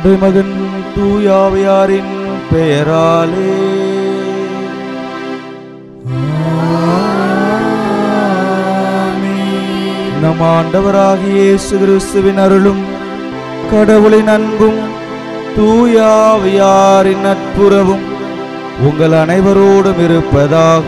தந்தை மகன் தூயாவையாரின் பெயராலே நம் ஆண்டவராகிய இயேசு கிறிஸ்துவின் அருளும் கடவுளின் அன்பும் தூயாவியாரின் நட்புறவும் உங்கள் அனைவரோடும் இருப்பதாக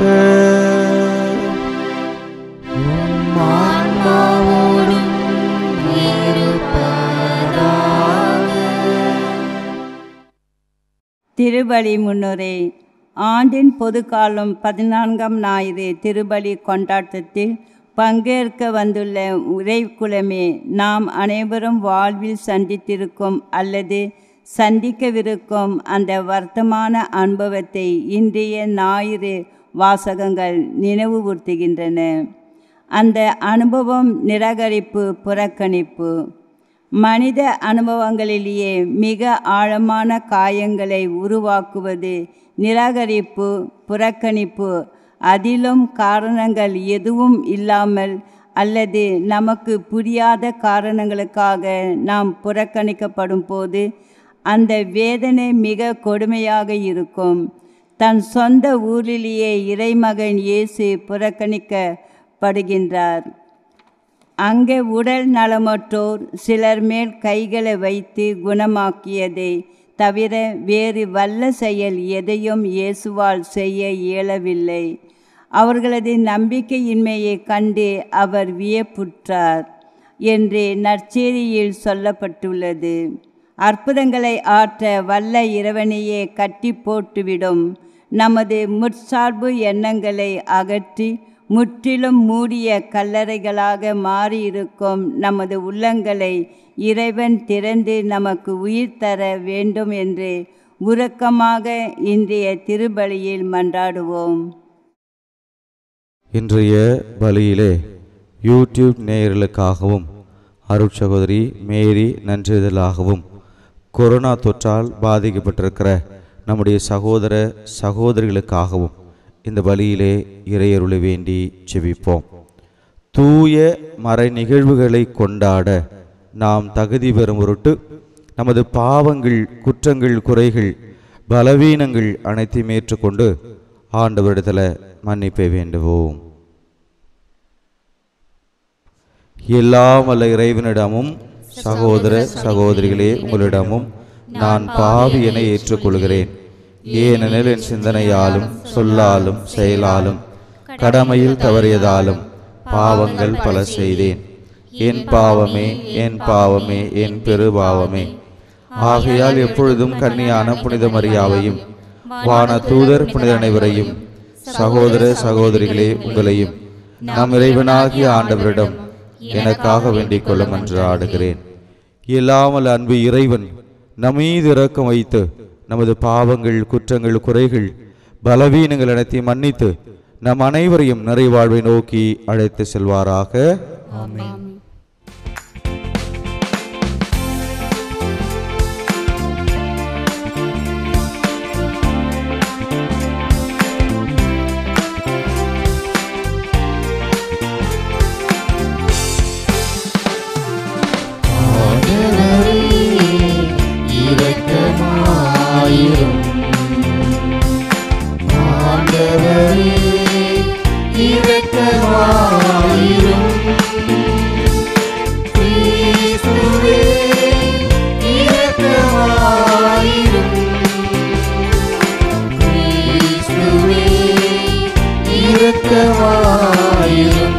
திருபலி முன்னுரை ஆண்டின் பொதுக்காலம் பதினான்காம் ஞாயிறு திருபலி கொண்டாட்டத்தில் பங்கேற்க வந்துள்ள உரைக்குலமே நாம் அனைவரும் வாழ்வில் சந்தித்திருக்கும் அல்லது சந்திக்கவிருக்கும் அந்த வர்த்தமான அனுபவத்தை இன்றைய ஞாயிறு வாசகங்கள் நினைவுபடுத்துகின்றன அந்த அனுபவம் நிராகரிப்பு புறக்கணிப்பு மனித அனுபவங்களிலேயே மிக ஆழமான காயங்களை உருவாக்குவது நிராகரிப்பு புறக்கணிப்பு அதிலும் காரணங்கள் எதுவும் இல்லாமல் அல்லது நமக்கு புரியாத காரணங்களுக்காக நாம் புறக்கணிக்கப்படும் போது அந்த வேதனை மிக கொடுமையாக இருக்கும் தன் சொந்த ஊரிலேயே இறைமகன் இயேசு புறக்கணிக்கப்படுகின்றார் அங்கே உடல் நலமற்றோர் சிலர் மேல் கைகளை வைத்து குணமாக்கியதை தவிர வேறு வல்ல செயல் எதையும் இயேசுவால் செய்ய இயலவில்லை அவர்களது நம்பிக்கையின்மையை கண்டு அவர் வியப்புற்றார் என்று நற்செய்தியில் சொல்லப்பட்டுள்ளது அற்புதங்களை ஆற்ற வல்ல இறைவனையே கட்டி போட்டுவிடும் நமது முற்சார்பு எண்ணங்களை அகற்றி முற்றிலும் மூடிய கல்லறைகளாக மாறியிருக்கும் நமது உள்ளங்களை இறைவன் திறந்து நமக்கு உயிர் தர வேண்டும் என்று உருக்கமாக இன்றைய திருபலியில் மன்றாடுவோம் இன்றைய பலியிலே யூடியூப் நேயர்களுக்காகவும் அருட்சகோதரி மேரி நன்றிதலாகவும் கொரோனா தொற்றால் பாதிக்கப்பட்டிருக்கிற நம்முடைய சகோதர சகோதரிகளுக்காகவும் இந்த பலியிலே இறையருளை வேண்டி செபிப்போம் தூய மறை நிகழ்வுகளை கொண்டாட நாம் தகுதி பெறும் பொருட்டு நமது பாவங்கள் குற்றங்கள் குறைகள் பலவீனங்கள் அனைத்தையும் ஏற்றுக்கொண்டு ஆண்டவரிடத்தில் மன்னிப்பை வேண்டுவோம் எல்லாம் வல்ல இறைவனிடமும் சகோதர சகோதரிகளே உங்களிடமும் நான் பாவி என ஏற்றுக்கொள்கிறேன் ஏனெனில் என் சிந்தனையாலும் சொல்லாலும் செயலாலும் கடமையில் தவறியதாலும் பாவங்கள் பல செய்தேன் என் பாவமே என் பாவமே என் பெரு பாவமே ஆகையால் எப்பொழுதும் கன்னியான புனித மரியாவையும் வான தூதர் புனித அனைவரையும் சகோதர சகோதரிகளே உங்களையும் நம் இறைவனாகிய ஆண்டவரிடம் எனக்காக வேண்டிக் கொள்ளும் என்று ஆடுகிறேன் இல்லாமல் அன்பு இறைவன் நம்மீது இரக்கம் வைத்து நமது பாவங்கள் குற்றங்கள் குறைகள் பலவீனங்கள் அனைத்தையும் மன்னித்து நம் அனைவரையும் நிறைவாழ்வை நோக்கி அழைத்து செல்வாராக இரக்கமாயிரும் ஆண்டவரே இரக்கமாயிரும் கிறிஸ்துவே இரக்கமாயிரும் கிறிஸ்துவே இரக்கமாயிரும்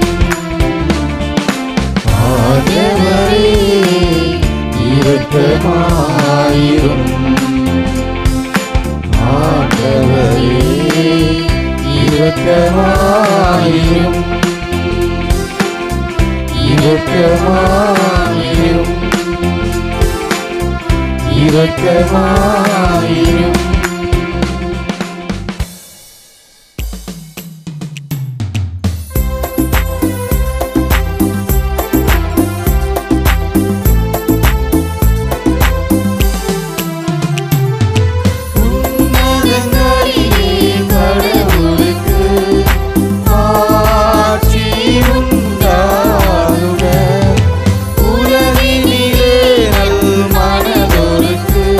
ஆண்டவரே இரக்கமாயிரும் ஆண்டவரே இரக்கமாயிரும் இரக்கமாயிரும் இரக்கமாயிரும் உன்னதங்களிலே கடவுளுக்கு ஆட்சி உண்டாகுக. உலகினிலே நல் மனதோருக்கு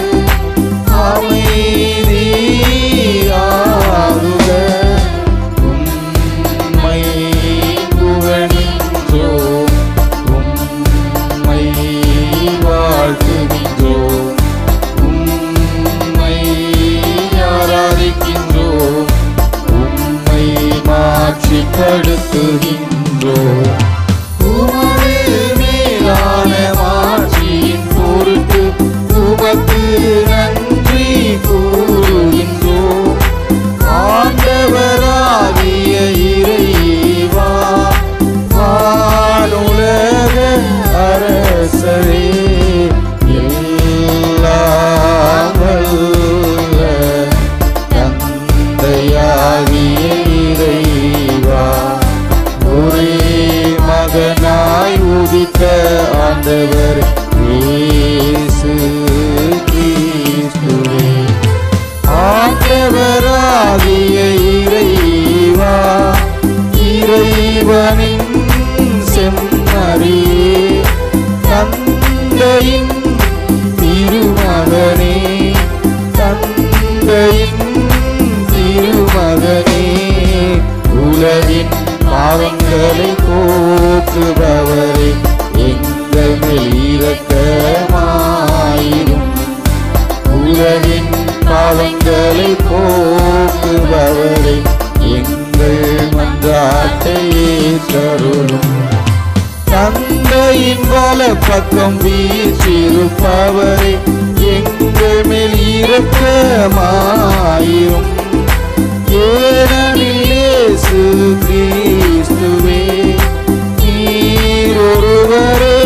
பாவங்களை போக்குபவரே எங்கள் மன்றாட்டை ஏற்றருளும் தந்தையின் வல பக்கம் வீற்றிருப்பவரே எங்கள் மேல் இரக்கமாயிரும் ஏனெனில் இயேசு கிறிஸ்துவே நீர் ஒருவரே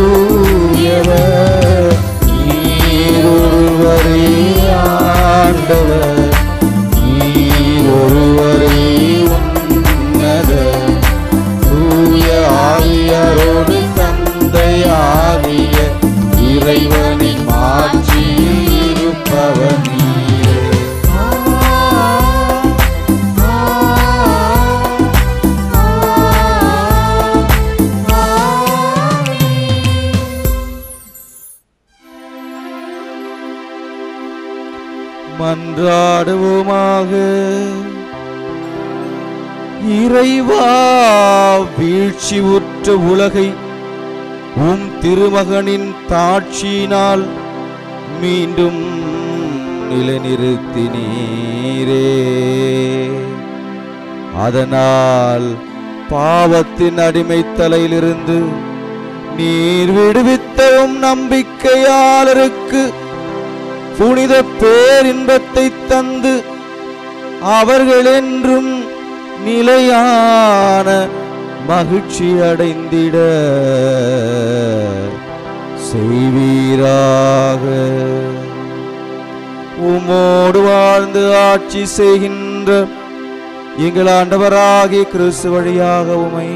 தூயவர் நீர் ஒருவரே ஆண்டவர் நீர் ஒருவரே உன்னதர் தூய ஆவியரோடு தந்தையாகிய இறைவனின் மாட்சியில் இருப்பவர் நீரே மன்றாடுவோமாக இறைவா வீழ்ச்சி உற்ற உலகை உம் திருமகனின் தாட்சியினால் மீண்டும் நிலைநிறுத்தினீரே அதனால் பாவத்தின் அடிமைத்தலையிலிருந்து நீர் விடுவித்தவும் நம்பிக்கையாளருக்கு புனித பேரின்பத்தை தந்து அவர்கள் என்றும் நிலையான மகிழ்ச்சி அடைந்திட செய்வீராக உமோடு வாழ்ந்து ஆட்சி செய்கின்ற எங்கள் ஆண்டவராகிய கிறிஸ்து வழியாக உமை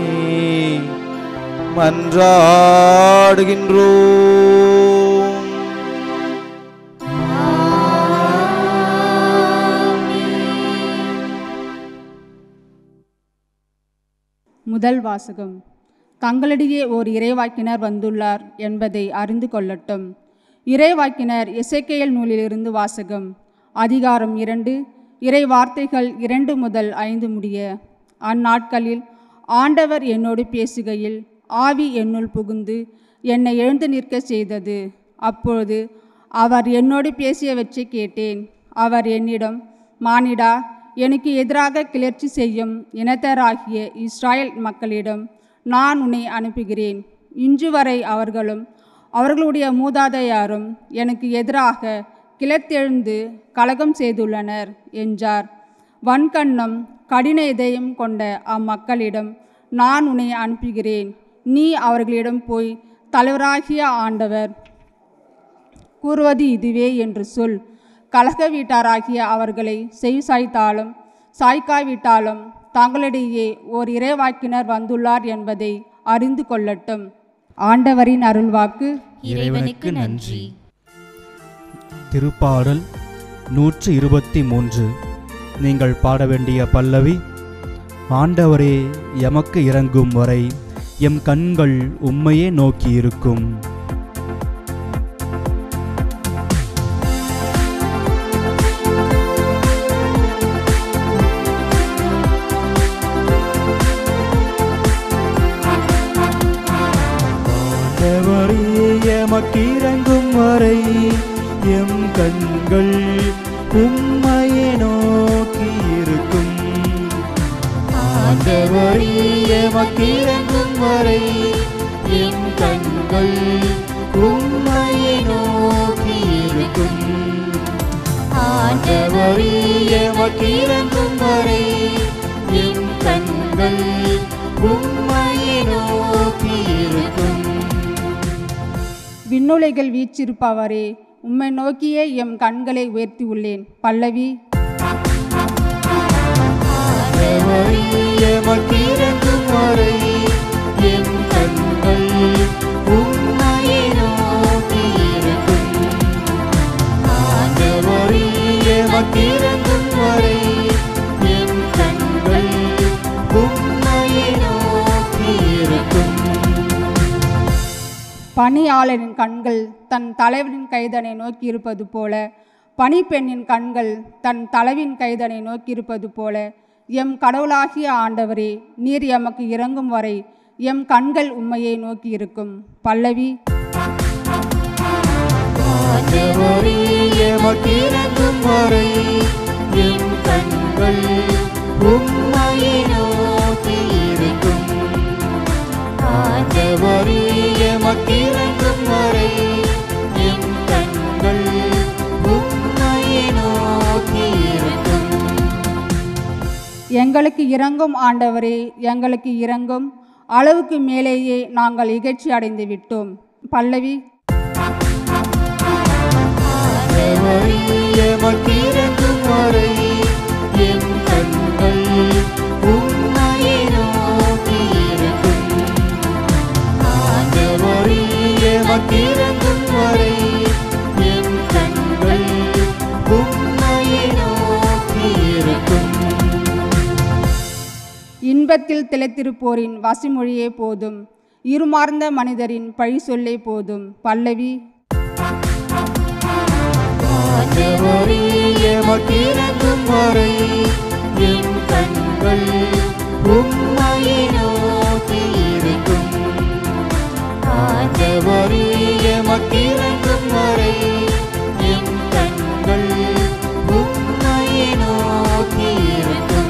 மன்றாடுகின்றோம் முதல் வாசகம் தங்களிடையே ஓர் இறைவாக்கினர் வந்துள்ளார் என்பதை அறிந்து கொள்ளட்டும் இறைவாக்கினர் இசைக்கேயல் நூலிலிருந்து வாசகம் அதிகாரம் இரண்டு இறை வார்த்தைகள் இரண்டு முதல் ஐந்து முடிய அந்நாட்களில் ஆண்டவர் என்னோடு பேசுகையில் ஆவி என்னுள் புகுந்து என்னை எழுந்து நிற்க செய்தது அப்பொழுது அவர் என்னோடு பேசியவற்றை கேட்டேன் அவர் என்னிடம் மானிடா எனக்கு எதிராக கிளர்ச்சி செய்யும் இனத்தராகிய இஸ்ராயல் மக்களிடம் நான் உன்னை அனுப்புகிறேன் இன்று வரை அவர்களும் அவர்களுடைய மூதாதையாரும் எனக்கு எதிராக கிளர்த்தெழுந்து கலகம் செய்துள்ளனர் என்றார் வன்கண்ணம் கடின இதயம் கொண்ட அம்மக்களிடம் நான் உன்னை அனுப்புகிறேன் நீ அவர்களிடம் போய் தலைவராகிய ஆண்டவர் கூறுவது இதுவே என்று சொல் கலக வீட்டாராகிய அவர்களை செவி சாய்த்தாலும் சாய்க்காவிட்டாலும் தங்களிடையே ஓர் இறைவாக்கினர் வந்துள்ளார் என்பதை அறிந்து கொள்ளட்டும் ஆண்டவரின் அருள்வாக்கு இறைவனுக்கு நன்றி திருப்பாடல் நூற்று இருபத்தி மூன்று நீங்கள் பாட வேண்டிய பல்லவி ஆண்டவரே எமக்கு இறங்கும் வரை எம் கண்கள் உம்மையே நோக்கியிருக்கும் ஆண்டவரே எமக்கு இறங்கும் வரை எம் கண்கள் உம்மையே நோக்கி இருக்கும் ஆண்டவரே எமக்கு இறங்கும் வரை எம் கண்கள் உம்மையே நோக்கி இருக்கும் ஆண்டவரே எமக்கு இறங்கும் வரை எம் கண்கள் உம்மையே நோக்கி இருக்கும் விண்ணுலைகள் வீச்சிருப்பவரே உம்மை நோக்கியே எம் கண்களை உயர்த்தி உள்ளேன் பல்லவி ஆண்டவரே எமக்கு இறங்கும் வரை எம் கண்கள் உம்மையே நோக்கி இருக்கும் ஆண்டவரே எமக்கு இறங்கும் வரை எம் கண்கள் உம்மையே நோக்கி இருக்கும் பணியாளரின் கண்கள் தன் தலைவனின் கைதனை நோக்கியிருப்பது போல பணிப்பெண்ணின் கண்கள் தன் தலைவின் கைதனை நோக்கியிருப்பது போல எம் கடவுளாகிய ஆண்டவரே நீர் எமக்கு இறங்கும் வரை எம் கண்கள் உம்மையை நோக்கியிருக்கும் பல்லவி ஆண்டவரே எமக்கு இறங்கும் வரை என் கண்கள் உம்மையை நோக்கி இருக்கும் ஆண்டவரே எமக்கிறங்கும் வரை என் கண்கள் உம்மையை நோக்கி இருக்கும் எங்களுக்கு இறங்கும் ஆண்டவரே எங்களுக்கு இறங்கும் அளவுக்கு மேலேயே நாங்கள் இகழ்ச்சி அடைந்து விட்டோம் பல்லவி ஆண்டவரே எமக்கிறங்கும் வரை என் கண்கள் உம்மையை நோக்கி இருக்கும் ஆண்டவரே எமக்கிறங்கும் வரை என் கண்கள் உம்மையை நோக்கி இருக்கும் இன்பத்தில் திளைத்திருப்போரின் வசிமொழியே போதும் இருமார்ந்த மனிதரின் பழி சொல்லே போதும் பல்லவி ஆண்டவரே எமக்கிறங்கும் வரை என் கண்கள் உம்மையை நோக்கி இருக்கும் ஆண்டவரே எமக்கிறங்கும் வரை என் கண்கள் உம்மையை நோக்கி இருக்கும்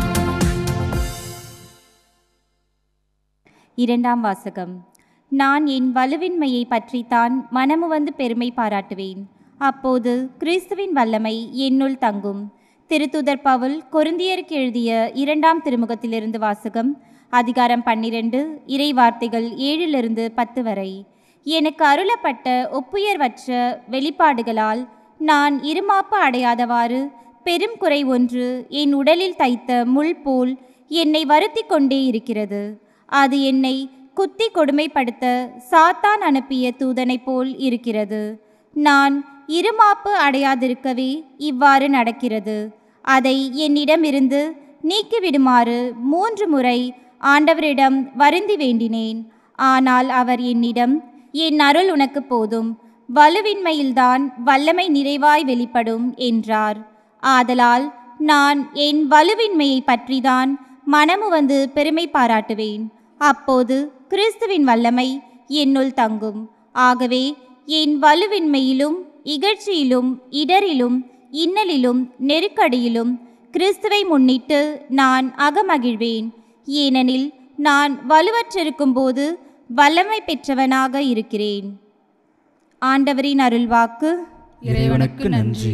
இரண்டாம் வாசகம் நான் என் வலுவின்மையை பற்றித்தான் மனமு வந்து பெருமை பாராட்டுவேன் அப்போது கிறிஸ்துவின் வல்லமை என்னுள் தங்கும் திருத்துதர் பவுல் கொருந்தியருக்கு எழுதிய இரண்டாம் திருமுகத்திலிருந்து வாசகம் அதிகாரம் பன்னிரண்டு இறை வார்த்தைகள் ஏழிலிருந்து பத்து வரை எனக்கு அருளப்பட்ட ஒப்புயர்வற்ற வெளிப்பாடுகளால் நான் இருமாப்பு அடையாதவாறு பெரும் குறை ஒன்று என் உடலில் தைத்த முள் போல் என்னை வருத்தி கொண்டே இருக்கிறது அது என்னை குத்தி கொடுமைப்படுத்த சாத்தான் அனுப்பிய தூதனைப் போல் இருக்கிறது நான் இருமாப்பு அடையாதிருக்கவே இவ்வாறு நடக்கிறது அதை என்னிடமிருந்து நீக்கிவிடுமாறு மூன்று முறை ஆண்டவரிடம் வருந்தி வேண்டினேன் ஆனால் அவர் என்னிடம் என் அருள் உனக்கு போதும் வலுவின்மையில்தான் வல்லமை நிறைவாய் வெளிப்படும் என்றார் ஆதலால் நான் என் வலுவின்மையை பற்றிதான் மனமு வந்து பெருமை பாராட்டுவேன் அப்போது கிறிஸ்துவின் வல்லமை என்னுள் தங்கும் ஆகவே என் வலுவின்மையிலும் இகழ்ச்சியிலும் இடரிலும் இன்னலிலும் நெருக்கடியிலும் கிறிஸ்துவை முன்னிட்டு நான் அகமகிழ்வேன் ஏனெனில் நான் வலுவற்றிருக்கும்போது வல்லமை பெற்றவனாக இருக்கிறேன் ஆண்டவரின் அருள்வாக்கு இறைவனுக்கு நன்றி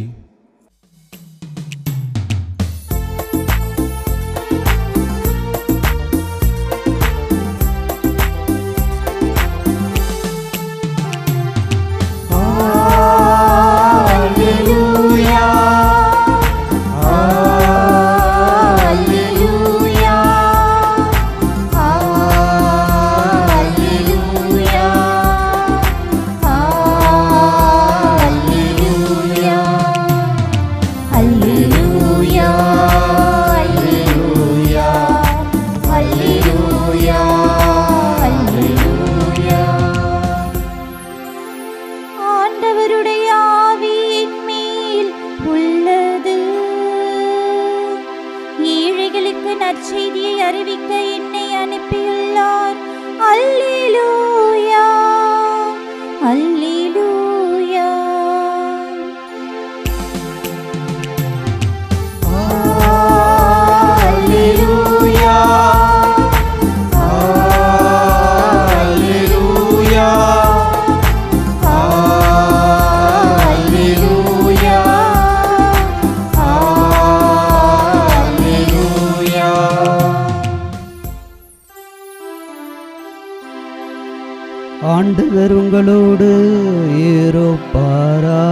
ஆண்டவருடைய ஆவியின் மேல் உள்ளது ஏழைகளுக்கு நற்செய்தியை அறிவிக்க என்னை அனுப்பியுள்ளார் அல்லேலூயா அல்லேலூயா ஆண்டவர் உங்களோடு இருப்பாராக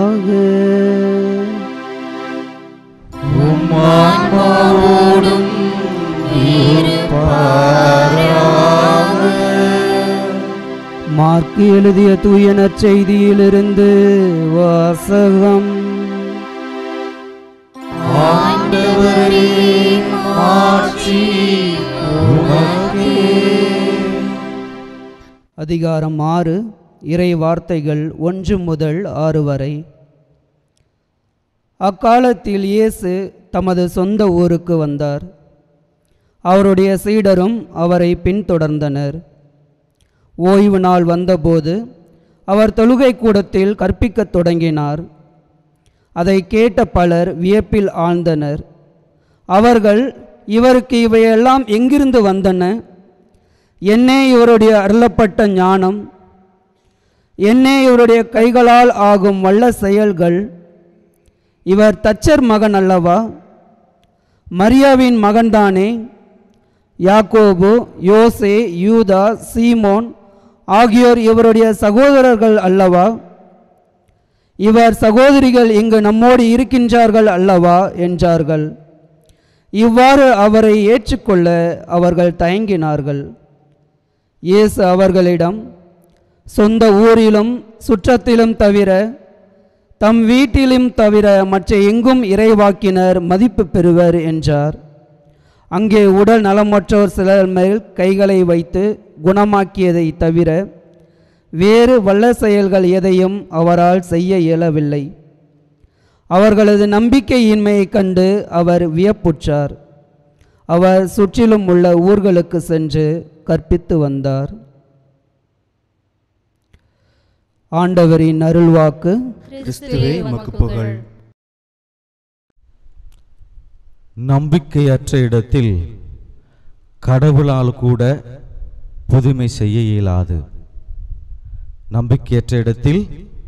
உம்மான்மாவோடும் மார்க்கு எழுதிய தூய நற்செய்தியிலிருந்து வாசகம் ஆண்டவரே மாட்சி உமக்கே அதிகாரம் ஆறு இறை வார்த்தைகள் ஒன்று முதல் ஆறு வரை அக்காலத்தில் இயேசு தமது சொந்த ஊருக்கு வந்தார் அவருடைய சீடரும் அவரை பின்தொடர்ந்தனர் ஓய்வு நாள் வந்தபோது அவர் தொழுகை கூடத்தில் கற்பிக்கத் தொடங்கினார் அதை கேட்ட பலர் வியப்பில் ஆழ்ந்தனர் அவர்கள் இவருக்கு இவையெல்லாம் எங்கிருந்து வந்தன என்னே இவருடைய அருளப்பட்ட ஞானம் என்னே இவருடைய கைகளால் ஆகும் வல்ல செயல்கள் இவர் தச்சர் மகன் அல்லவா மரியாவின் மகன்தானே யாக்கோபு யோசே யூதா சீமோன் ஆகியோர் இவருடைய சகோதரர்கள் அல்லவா இவர் சகோதரிகள் இங்கு நம்மோடு இருக்கின்றார்கள் அல்லவா என்றார்கள் இவ்வாறு அவரை ஏற்றுக்கொள்ள அவர்கள் தயங்கினார்கள் இயேசு அவர்களிடம் சொந்த ஊரிலும் சுற்றத்திலும் தவிர தம் வீட்டிலும் தவிர மற்ற எங்கும் இறைவாக்கினர் மதிப்பு பெறுவர் என்றார் அங்கே உடல் நலமற்றோர் சிலர் மேல் கைகளை வைத்து குணமாக்கியதை தவிர வேறு வல்ல செயல்கள் எதையும் அவரால் செய்ய இயலவில்லை அவர்களது நம்பிக்கையின்மையைக் கண்டு அவர் வியப்புற்றார் அவர் சுற்றிலும் உள்ள ஊர்களுக்கு சென்று கற்பித்து வந்தார் ஆண்டவரின் அருள்வாக்கு கிறிஸ்துவே உமக்கு புகழ் நம்பிக்கையற்ற இடத்தில் கடவுளால் கூட புதுமை செய்ய இயலாது நம்பிக்கையற்ற இடத்தில்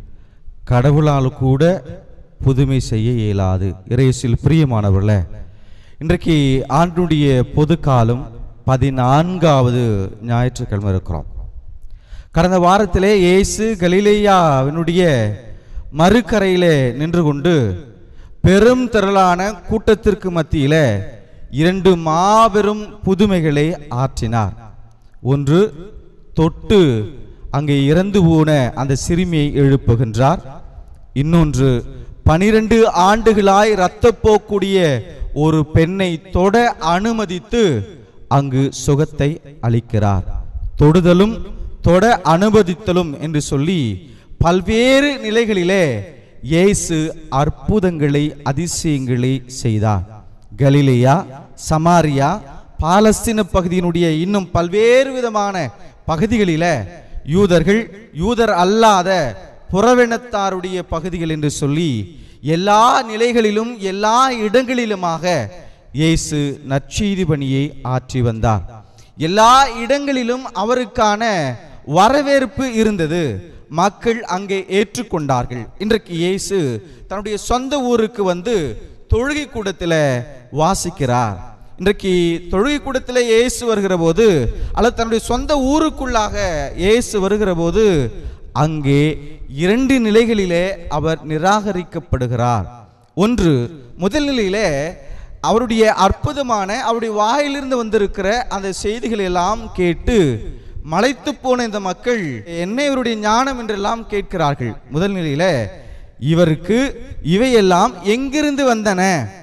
கடவுளால் கூட புதுமை செய்ய இயலாது இறையசில் பிரியமானவர்களே இன்றைக்கு ஆண்டுடைய பொது காலம் பதினான்காவது ஞாயிற்றுக்கிழமை இருக்கிறோம் கடந்த வாரத்திலே இயேசு கலிலேயாவினுடைய மறுக்கரையிலே நின்று கொண்டு பெரும் திரளான கூட்டத்திற்கு மத்தியில இரண்டு மாபெரும் புதுமைகளை ஆற்றினார் ஒன்று தொட்டு அங்கே இறந்து போன அந்த சிறுமியை எழுப்புகின்றார் இன்னொன்று பனிரெண்டு ஆண்டுகளாய் இரத்தப்போக்கூடிய ஒரு பெண்ணை தொட அனுமதித்து அங்கு சுகத்தை அளிக்கிறார் தொடுதலும் தொட அனுமதித்தலும் என்று சொல்லி பல்வேறு நிலைகளிலே இயேசு அற்புதங்களை அதிசயங்களை செய்தார் கலிலேயா சமாரியா பாலஸ்தீன பகுதியினுடைய இன்னும் பல்வேறு விதமான பகுதிகளில யூதர்கள் யூதர் அல்லாத புறவினத்தாருடைய பகுதிகள் என்று சொல்லி எல்லா நிலைகளிலும் எல்லா இடங்களிலுமாக இயேசு நற்செய்தி பணியை ஆற்றி வந்தார் எல்லா இடங்களிலும் அவருக்கான வரவேற்பு இருந்தது மக்கள் அங்கே ஏற்றுக்கொண்டார்கள் இன்றைக்கு இயேசு தன்னுடைய சொந்த ஊருக்கு வந்து தொழுகை கூடத்தில் வாசிக்கிறார் இன்றைக்கு தொழுகை கூடத்தில் இயேசு வருகிற போது அல்லது தன்னுடைய சொந்த ஊருக்குள்ளாக இயேசு வருகிற போது அங்கே இரண்டு நிலைகளிலே அவர் நிராகரிக்கப்படுகிறார் ஒன்று முதல் நிலையிலே அவருடைய அற்புதமான அவருடைய வாயிலிருந்து வந்திருக்கிற அந்த செய்திகள் எல்லாம் கேட்டு மலைத்து போன இந்த மக்கள் என்ன இவருடைய ஞானம் என்றெல்லாம் கேட்கிறார்கள் முதல் நிலையில இவருக்கு இவையெல்லாம் எங்கிருந்து வந்தன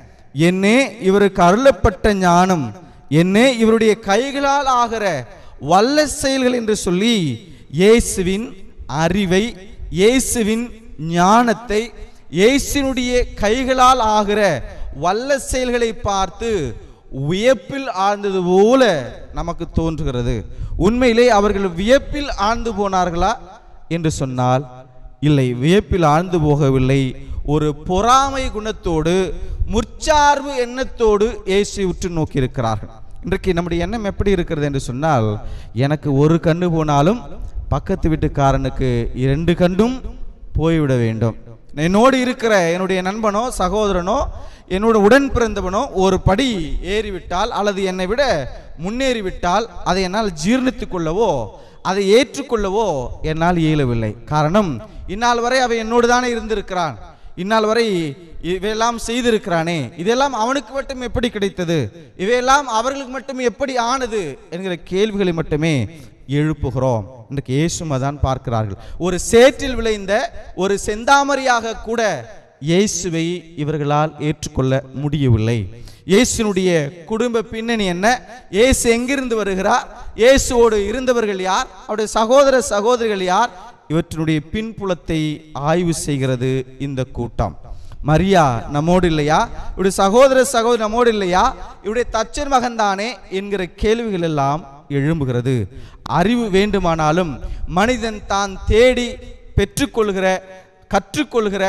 என்னே இவருக்கு அருளப்பட்ட ஞானம் என்னே இவருடைய கைகளால் ஆகிற வல்ல செயல்கள் என்று சொல்லி இயேசுவின் அறிவை இயேசுவின் ஞானத்தை இயேசுனுடைய கைகளால் ஆகிற வல்ல செயல்களை பார்த்து வியப்பில் ஆழ்ந்தது போல நமக்கு தோன்றுகிறது உண்மையிலே அவர்கள் வியப்பில் ஆழ்ந்து போனார்களா என்று சொன்னால் இல்லை வியப்பில் ஆழ்ந்து போகவில்லை ஒரு பொறாமை குணத்தோடு முற்சார்பு எண்ணத்தோடு இயேசு உற்று நோக்கி இருக்கிறார்கள் இன்றைக்கு நம்முடைய எண்ணம் எப்படி இருக்கிறது என்று சொன்னால் எனக்கு ஒரு கண்ணு போனாலும் பக்கத்து வீட்டுக்காரனுக்கு இரண்டு கண்டும் போய்விட வேண்டும் என்னோடு இருக்கிற என்னுடைய நண்பனோ சகோதரனோ என்னோட உடன் பிறந்தவனோ ஒரு படி ஏறிவிட்டால் அல்லது என்னை விட முன்னேறிவிட்டால் அதை என்னால் ஜீர்ணித்துக் கொள்ளவோ அதை ஏற்றுக்கொள்ளவோ என்னால் இயலவில்லை காரணம் இந்நாள் வரை அவன் என்னோடு தானே இருந்திருக்கிறான் இந்நாள் வரை இவையெல்லாம் செய்திருக்கிறானே இதெல்லாம் அவனுக்கு மட்டும் எப்படி கிடைத்தது இவையெல்லாம் அவர்களுக்கு மட்டும் எப்படி ஆனது என்கிற கேள்விகளை மட்டுமே எழுப்புகிறோம் இன்றைக்கு இயேசும் அதான் பார்க்கிறார்கள் ஒரு சேற்றில் விளைந்த ஒரு செந்தாமரையாக கூட இயேசுவை இவர்களால் ஏற்றுக்கொள்ள முடியவில்லை இயேசுனுடைய குடும்ப பின்னணி என்ன இயேசு எங்கிருந்து வருகிறார் இயேசுவோடு இருந்தவர்கள் யார் அவருடைய சகோதர சகோதரிகள் யார் இவற்றினுடைய பின்புலத்தை ஆய்வு செய்கிறது இந்த கூட்டம் மரியா நம்மோடு இல்லையா இவருடைய சகோதர சகோதரி நம்மோடு இல்லையா இவருடைய தச்சர் மகன்தானே என்கிற கேள்விகள் எல்லாம் எழும்புகிறது அறிவு வேண்டுமானாலும் மனிதன் தான் தேடி பெற்றுக்கொள்கிற கற்றுக்கொள்கிற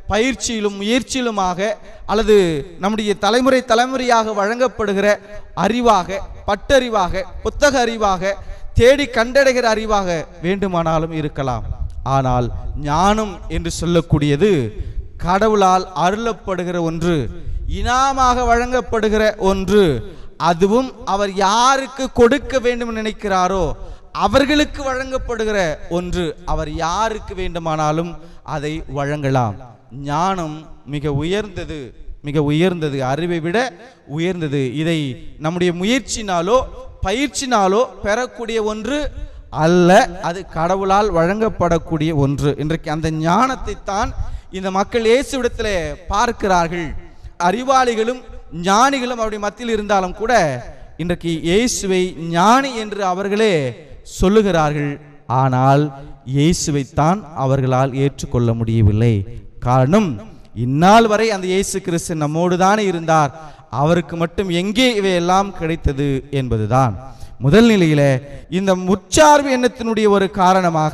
பயிற்சியிலும் முயற்சியிலுமாக அல்லது நம்முடைய தலைமுறை தலைமுறையாக வழங்கப்படுகிற அறிவாக பட்டறிவாக புத்தக அறிவாக தேடி கண்டடைகிற அறிவாக வேண்டுமானாலும் இருக்கலாம் ஆனால் ஞானம் என்று சொல்லக்கூடியது கடவுளால் அருளப்படுகிற ஒன்று இனாமாக வழங்கப்படுகிற ஒன்று அதுவும் அவர் யாருக்கு கொடுக்க வேண்டும் என்று நினைக்கிறாரோ அவர்களுக்கு வழங்கப்படுகிற ஒன்று அவர் யாருக்கு வேண்டுமானாலும் அதை வழங்கலாம் ஞானம் மிக உயர்ந்தது மிக உயர்ந்தது அறிவை விட உயர்ந்தது இதை நம்முடைய முயற்சினாலோ பயிற்சினாலோ பெறக்கூடிய ஒன்று அல்ல அது கடவுளால் வழங்கப்படக்கூடிய ஒன்று இன்றைக்கு அந்த ஞானத்தை தான் இந்த மக்கள் இயேசுவிடத்தில் பார்க்கிறார்கள் அறிவாளிகளும் ஞானிகளும் அவருடைய மத்தியில் இருந்தாலும் கூட இன்றைக்கு இயேசுவை ஞானி என்று அவர்களே சொல்லுகிறார்கள் ஆனால் இயேசுவைத்தான் அவர்களால் ஏற்றுக்கொள்ள முடியவில்லை காரணம் இந்நாள் வரை அந்த இயேசு கிறிஸ்து நம்மோடு தானே இருந்தார் அவருக்கு மட்டும் எங்கே இவையெல்லாம் கிடைத்தது என்பதுதான் முதல் நிலையில இந்த முற்சார்பு எண்ணத்தினுடைய ஒரு காரணமாக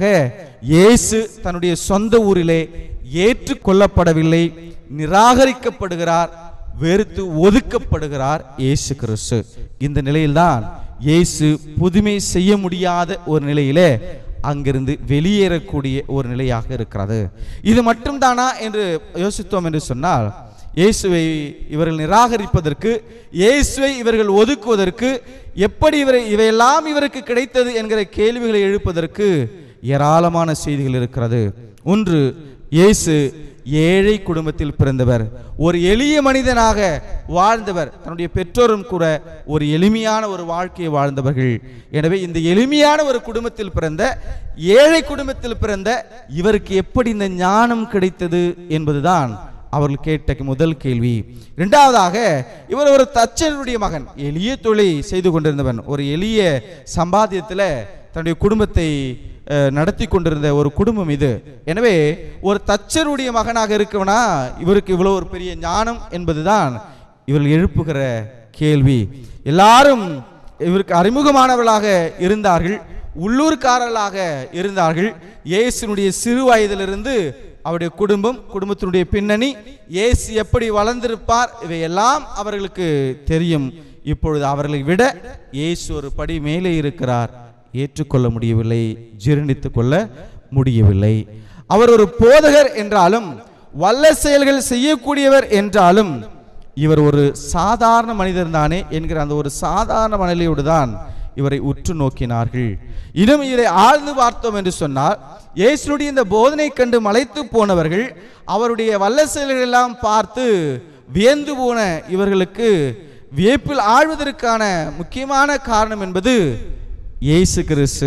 இயேசு தன்னுடைய சொந்த ஊரிலே ஏற்றுக்கொள்ளப்படவில்லை நிராகரிக்கப்படுகிறார் வெறுத்து ஒதுக்கப்படுகிறார் இயேசு கிறிஸ்து இந்த நிலையில்தான் இயேசு புதுமை செய்ய முடியாத ஒரு நிலையிலே அங்கிருந்து வெளியேறக்கூடிய ஒரு நிலையாக இருக்கிறது இது மட்டும்தானா என்று யோசித்தோம் என்று சொன்னால் இயேசுவை இவர்கள் நிராகரிப்பதற்கு இயேசுவை இவர்கள் ஒதுக்குவதற்கு எப்படி இவரை இவையெல்லாம் இவருக்கு கிடைத்தது என்கிற கேள்விகளை எழுப்பதற்கு ஏராளமான செய்திகள் இருக்கிறது ஒன்று இயேசு ஏழை குடும்பத்தில் பிறந்தவர் ஒரு எளிய மனிதனாக வாழ்ந்தவர் தன்னுடைய பெற்றோரும் கூட ஒரு எளிமையான ஒரு வாழ்க்கையை வாழ்ந்தவர்கள் எனவே இந்த எளிமையான ஒரு குடும்பத்தில் பிறந்த ஏழை குடும்பத்தில் பிறந்த இவருக்கு எப்படி இந்த ஞானம் கிடைத்தது என்பதுதான் அவர்கள் கேட்ட முதல் கேள்வி இரண்டாவதாக இவர் ஒரு தச்சனுடைய மகன் எளிய தொழிலை செய்து கொண்டிருந்தவன் ஒரு எளிய சம்பாத்தியத்தில் தன்னுடைய குடும்பத்தை அஹ், நடத்தி கொண்டிருந்த ஒரு குடும்பம் இது எனவே ஒரு தச்சருடைய மகனாக இருக்கவனா இவருக்கு இவ்வளவு ஒரு பெரிய ஞானம் என்பதுதான் இவர்கள் எழுப்புகிற கேள்வி எல்லாரும் இவருக்கு அறிமுகமானவர்களாக இருந்தார்கள் உள்ளூர்காரர்களாக இருந்தார்கள் இயேசுனுடைய சிறு வயதிலிருந்து அவருடைய குடும்பம் குடும்பத்தினுடைய பின்னணி இயேசு எப்படி வளர்ந்திருப்பார் இவையெல்லாம் அவர்களுக்கு தெரியும் இப்பொழுது அவர்களை விட இயேசு ஒரு படி மேலே இருக்கிறார் ஏற்றுக்கொள்ள முடியவில்லை ஜீரணித்துக் கொள்ள முடியவில்லை அவர் ஒரு போதகர் என்றாலும் வல்ல செயல்கள் செய்யக்கூடியவர் என்றாலும் இவர் ஒரு சாதாரண மனிதர் தானே என்கிற அந்த ஒரு சாதாரண மனநிலையோடு தான் இவரை உற்று நோக்கினார்கள் இன்னும் இதை ஆழ்ந்து பார்த்தோம் என்று சொன்னால் இயேசுடைய இந்த போதனை கண்டு மலைத்து போனவர்கள் அவருடைய வல்ல செயல்கள் எல்லாம் பார்த்து வியந்து போன இவர்களுக்கு வியப்பில் ஆழ்வதற்கான முக்கியமான காரணம் என்பது இயேசு கிறிஸ்து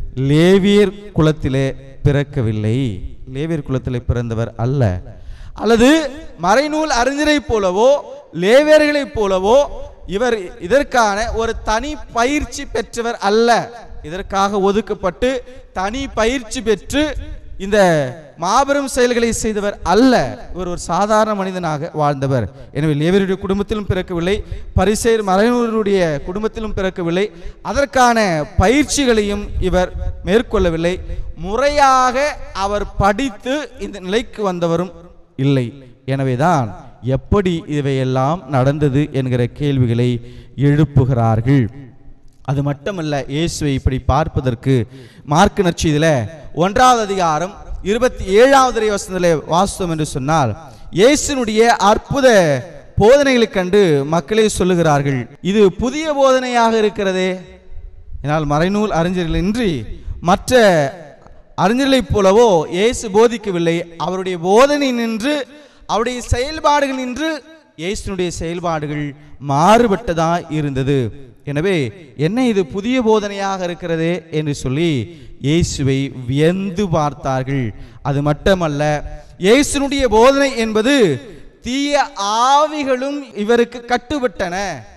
லேவியர் குலத்திலே பிறக்கவில்லை லேவியர் குலத்திலே பிறந்தவர் அல்ல அல்லது மறைநூல் அறிஞரைப் போலவோ லேவியர்களைப் போலவோ இவர் இதற்கான ஒரு தனி பயிற்சி பெற்றவர் அல்ல இதற்காக ஒதுக்கப்பட்டு தனி பயிற்சி பெற்று இந்த மாபெரும் செயல்களை செய்தவர் அல்ல இவர் ஒரு சாதாரண மனிதனாக வாழ்ந்தவர் எனவே லேவியருடைய குடும்பத்திலும் பிறக்கவில்லை பரிசேர் மறைநூருடைய குடும்பத்திலும் பிறக்கவில்லை அதற்கான பயிற்சிகளையும் இவர் மேற்கொள்ளவில்லை முறையாக அவர் படித்து இந்த நிலைக்கு வந்தவரும் இல்லை எனவேதான் எப்படி இவையெல்லாம் நடந்தது என்கிற கேள்விகளை எழுப்புகிறார்கள் அது மட்டுமல்ல இயேசுவை இப்படி பார்ப்பதற்கு மார்க்கு நற்செய்தியில ஒன்றாவது அதிகாரம் இருபத்தி ஏழாவது வசனத்தில் வாசித்தோம் என்று சொன்னால் இயேசுனுடைய அற்புத போதனைகளை கண்டு மக்களே சொல்லுகிறார்கள் இது புதிய போதனையாக இருக்கிறதே என்னால் மறைநூல் அறிஞர்கள் இன்றி மற்ற அறிஞர்களைப் போலவோ இயேசு போதிக்கவில்லை அவருடைய போதனை நின்று அவருடைய செயல்பாடுகள் நின்று இயேசுனுடைய செயல்பாடுகள் மாறுபட்டதா இருந்தது எனவே என்ன இது புதிய போதனையாக இருக்கிறதே என்று சொல்லி இயேசுவை வியந்து பார்த்தார்கள் அது மட்டுமல்ல இயேசுனுடைய போதனை என்பது தீய ஆவிகளும் இவருக்கு கட்டுப்பட்டன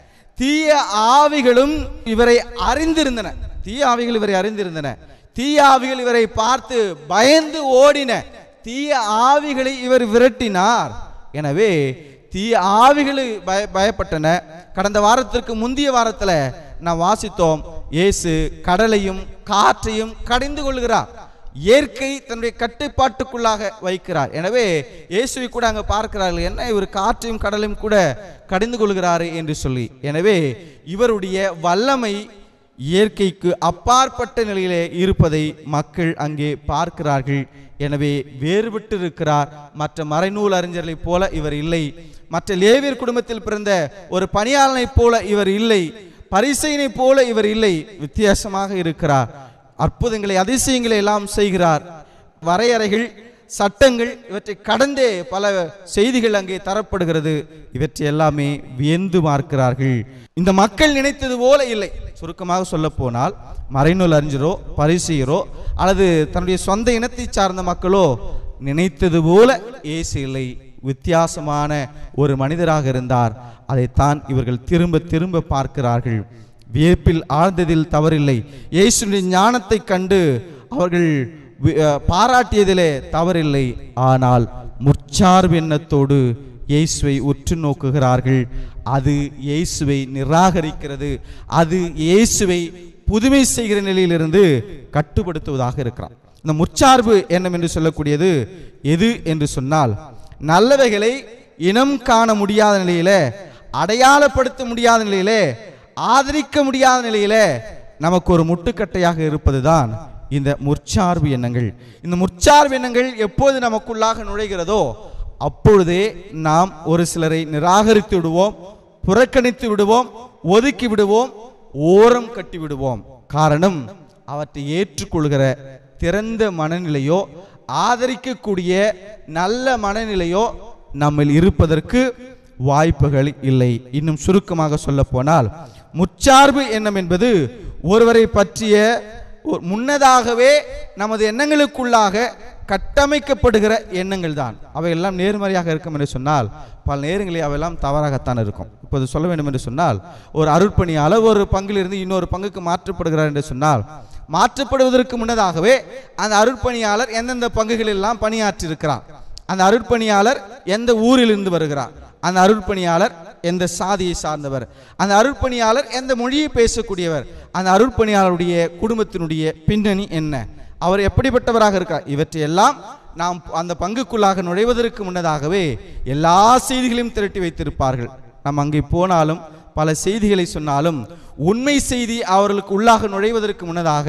தீய ஆவிகளும் இவரை அறிந்திருந்தன தீய ஆவிகள் இவரை அறிந்திருந்தன தீய ஆவிகள் இவரை பார்த்து பயந்து ஓடின தீய ஆவிகளை இவர் விரட்டினார் எனவே தீய ஆவிகள் பய பயப்பட்டன கடந்த வாரத்திற்கு முந்தைய வாரத்தில் நாம் வாசித்தோம் இயேசு கடலையும் காற்றையும் கடிந்து கொள்கிறார் இயற்கை தன்னுடைய கட்டுப்பாட்டுக்குள்ளாக வைக்கிறார் எனவே இயேசுவை கூட அங்க பார்க்கிறார்கள் என்ன இவர் காற்றையும் கடலையும் கூட கடிந்து கொள்கிறாரு என்று சொல்லி எனவே இவருடைய வல்லமை இயற்கைக்கு அப்பாற்பட்ட நிலையிலே இருப்பதை மக்கள் அங்கே பார்க்கிறார்கள் எனவே வேறுபட்டு இருக்கிறார் மற்ற மறைநூல் அறிஞர்களைப் போல இவர் இல்லை மற்ற லேவியர் குடும்பத்தில் பிறந்த ஒரு பணியாளனைப் போல இவர் இல்லை பரிசையினைப் போல இவர் இல்லை வித்தியாசமாக இருக்கிறார் அற்புதங்களை அதிசயங்களை எல்லாம் செய்கிறார் வரையறைகள் சட்டங்கள் இவற்றை கடந்தே பல செய்திகள் அங்கே தரப்படுகிறது இவற்றை எல்லாமே வியந்து பார்க்கிறார்கள் இந்த மக்கள் நினைத்தது போல இல்லை சுருக்கமாக சொல்ல போனால் மறைநூல் அறிஞரோ பரிசெயரோ அல்லது தன்னுடைய சொந்த இனத்தை சார்ந்த மக்களோ நினைத்தது போல இயேசு இல்லை வித்தியாசமான ஒரு மனிதராக இருந்தார் அதைத்தான் இவர்கள் திரும்ப திரும்ப பார்க்கிறார்கள் வியப்பில் ஆழ்ந்ததில் தவறில்லை இயேசுடைய ஞானத்தை கண்டு அவர்கள் வி- அஹ் பாராட்டியதிலே தவறில்லை ஆனால் முற்சார்பு எண்ணத்தோடு இயேசுவை உற்று நோக்குகிறார்கள் அது இயேசுவை நிராகரிக்கிறது அது இயேசுவை புதுமை செய்கிற நிலையிலிருந்து கட்டுப்படுத்துவதாக இருக்கிறார் இந்த முற்சார்பு எண்ணம் என்று சொல்லக்கூடியது எது என்று சொன்னால் நல்லவைகளை இனம் காண முடியாத நிலையில அடையாளப்படுத்த முடியாத நிலையிலே ஆதரிக்க முடியாத நிலையிலே நமக்கு ஒரு முட்டுக்கட்டையாக இருப்பதுதான் இந்த முற்சார்பு எண்ணங்கள் இந்த முற்சார்பு எண்ணங்கள் எப்போது நமக்குள்ளாக நுழைகிறதோ அப்பொழுதே நாம் ஒரு சிலரை நிராகரித்து விடுவோம் புறக்கணித்து விடுவோம் ஒதுக்கி விடுவோம் ஓரம் கட்டி விடுவோம் காரணம் அவற்றை ஏற்றுக்கொள்கிற திறந்த மனநிலையோ ஆதரிக்கக்கூடிய நல்ல மனநிலையோ நம்மில் இருப்பதற்கு வாய்ப்புகள் இல்லை இன்னும் சுருக்கமாக சொல்ல போனால் முற்சார்பு எண்ணம் என்பது ஒருவரை பற்றிய ஒரு- முன்னதாகவே நமது எண்ணங்களுக்குள்ளாக கட்டமைக்கப்படுகிற எண்ணங்கள் தான் அவையெல்லாம் நேர்மறையாக இருக்கும் என்று சொன்னால் பல நேரங்களில் அவையெல்லாம் தவறாகத்தான் இருக்கும் இப்போது சொல்ல வேண்டும் என்று சொன்னால் ஒரு அருட்பணியாளர் ஒரு பங்கிலிருந்து இன்னொரு பங்குக்கு மாற்றப்படுகிறார் என்று சொன்னால் மாற்றப்படுவதற்கு முன்னதாகவே அந்த அருட்பணியாளர் எந்தெந்த பங்குகளில் எல்லாம் பணியாற்றியிருக்கிறார் அந்த அருட்பணியாளர் எந்த ஊரிலிருந்து வருகிறார் அந்த அருட்பணியாளர் எந்த சாதியை சார்ந்தவர் அந்த அருட்பணியாளர் எந்த மொழியை பேசக்கூடியவர் அந்த அருட்பணியாளருடைய குடும்பத்தினுடைய பின்னணி என்ன அவர் எப்படிப்பட்டவராக இருக்கிறார் இவற்றையெல்லாம் நாம் அந்த பங்குக்குள்ளாக நுழைவதற்கு முன்னதாகவே எல்லா செய்திகளையும் திரட்டி வைத்திருப்பார்கள் நாம் அங்கே போனாலும் பல செய்திகளை சொன்னாலும் உண்மை செய்தி அவர்களுக்கு உள்ளாக நுழைவதற்கு முன்னதாக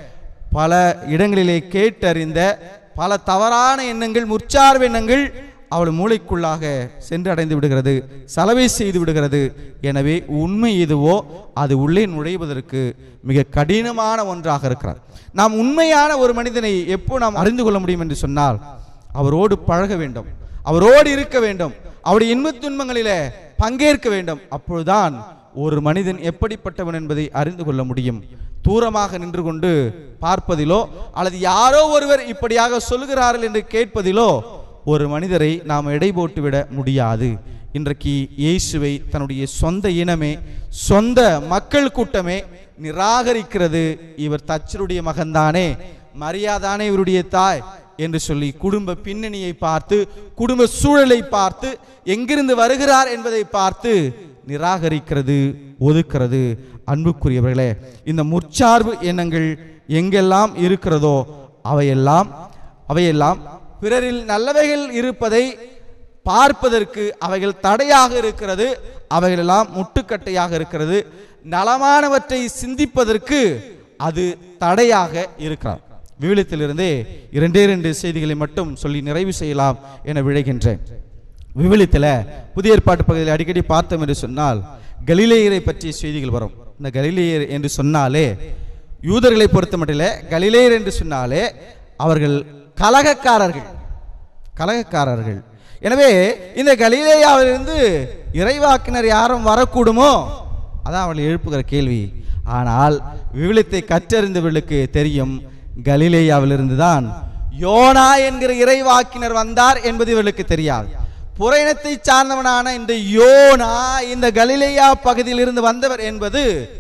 பல இடங்களிலே கேட்டறிந்த பல தவறான எண்ணங்கள் முற்சார்பு எண்ணங்கள் அவள் மூளைக்குள்ளாக சென்று அடைந்து விடுகிறது சலவை செய்து விடுகிறது எனவே உண்மை எதுவோ அது உள்ளே நுழைவதற்கு மிக கடினமான ஒன்றாக இருக்கிறார் நாம் உண்மையான ஒரு மனிதனை எப்போ நாம் அறிந்து கொள்ள முடியும் என்று சொன்னால் அவரோடு பழக வேண்டும் அவரோடு இருக்க வேண்டும் அவருடைய இன்பத் துன்பங்களிலே பங்கேற்க வேண்டும் அப்பொழுதுதான் ஒரு மனிதன் எப்படிப்பட்டவன் என்பதை அறிந்து கொள்ள முடியும் தூரமாக நின்று கொண்டு பார்ப்பதிலோ அல்லது யாரோ ஒருவர் இப்படியாக சொல்கிறார்கள் என்று கேட்பதிலோ ஒரு மனிதரை நாம் எடை போட்டுவிட முடியாது இன்றைக்கு இயேசுவை தன்னுடைய சொந்த இனமே சொந்த மக்கள் கூட்டமே நிராகரிக்கிறது இவர் தச்சருடைய மகன்தானே மரியாதானே இவருடைய தாய் என்று சொல்லி குடும்ப பின்னணியை பார்த்து குடும்ப சூழலை பார்த்து எங்கிருந்து வருகிறார் என்பதை பார்த்து நிராகரிக்கிறது ஒதுக்கிறது அன்புக்குரியவர்களே இந்த முற்சார்பு எண்ணங்கள் எங்கெல்லாம் இருக்கிறதோ அவையெல்லாம் அவையெல்லாம் பிறரில் நல்லவைகள் இருப்பதை பார்ப்பதற்கு அவைகள் தடையாக இருக்கிறது அவைகளெல்லாம் முட்டுக்கட்டையாக இருக்கிறது நலமானவற்றை சிந்திப்பதற்கு அது தடையாக இருக்கிறார் விவிலியத்திலிருந்தே இரண்டே இரண்டு செய்திகளை மட்டும் சொல்லி நிறைவு செய்யலாம் என விழைகின்றேன் விவிலியத்தில் புதிய ஏற்பாட்டு பகுதியில் அடிக்கடி பார்த்தோம் என்று சொன்னால் கலிலேயரை பற்றிய செய்திகள் வரும் இந்த கலிலேயர் என்று சொன்னாலே யூதர்களை பொறுத்த மட்டில் கலிலேயர் என்று சொன்னாலே அவர்கள் கலகக்காரர்கள் கலகக்காரர்கள் எனவே இந்த கலிலேயாவிலிருந்து இறைவாக்கினர் யாரும் வரக்கூடுமோ அதான் அவள் எழுப்புகிற கேள்வி ஆனால் விவிலியத்தை கற்றறிந்தவர்களுக்கு தெரியும் கலிலேயாவிலிருந்து தான் யோனா என்கிற இறைவாக்கினர் வந்தார் என்பது இவர்களுக்கு தெரியாது புற இனத்தை சார்ந்தவனான இந்த யோனா இந்த கலிலேயா பகுதியிலிருந்து வந்தவர் என்பது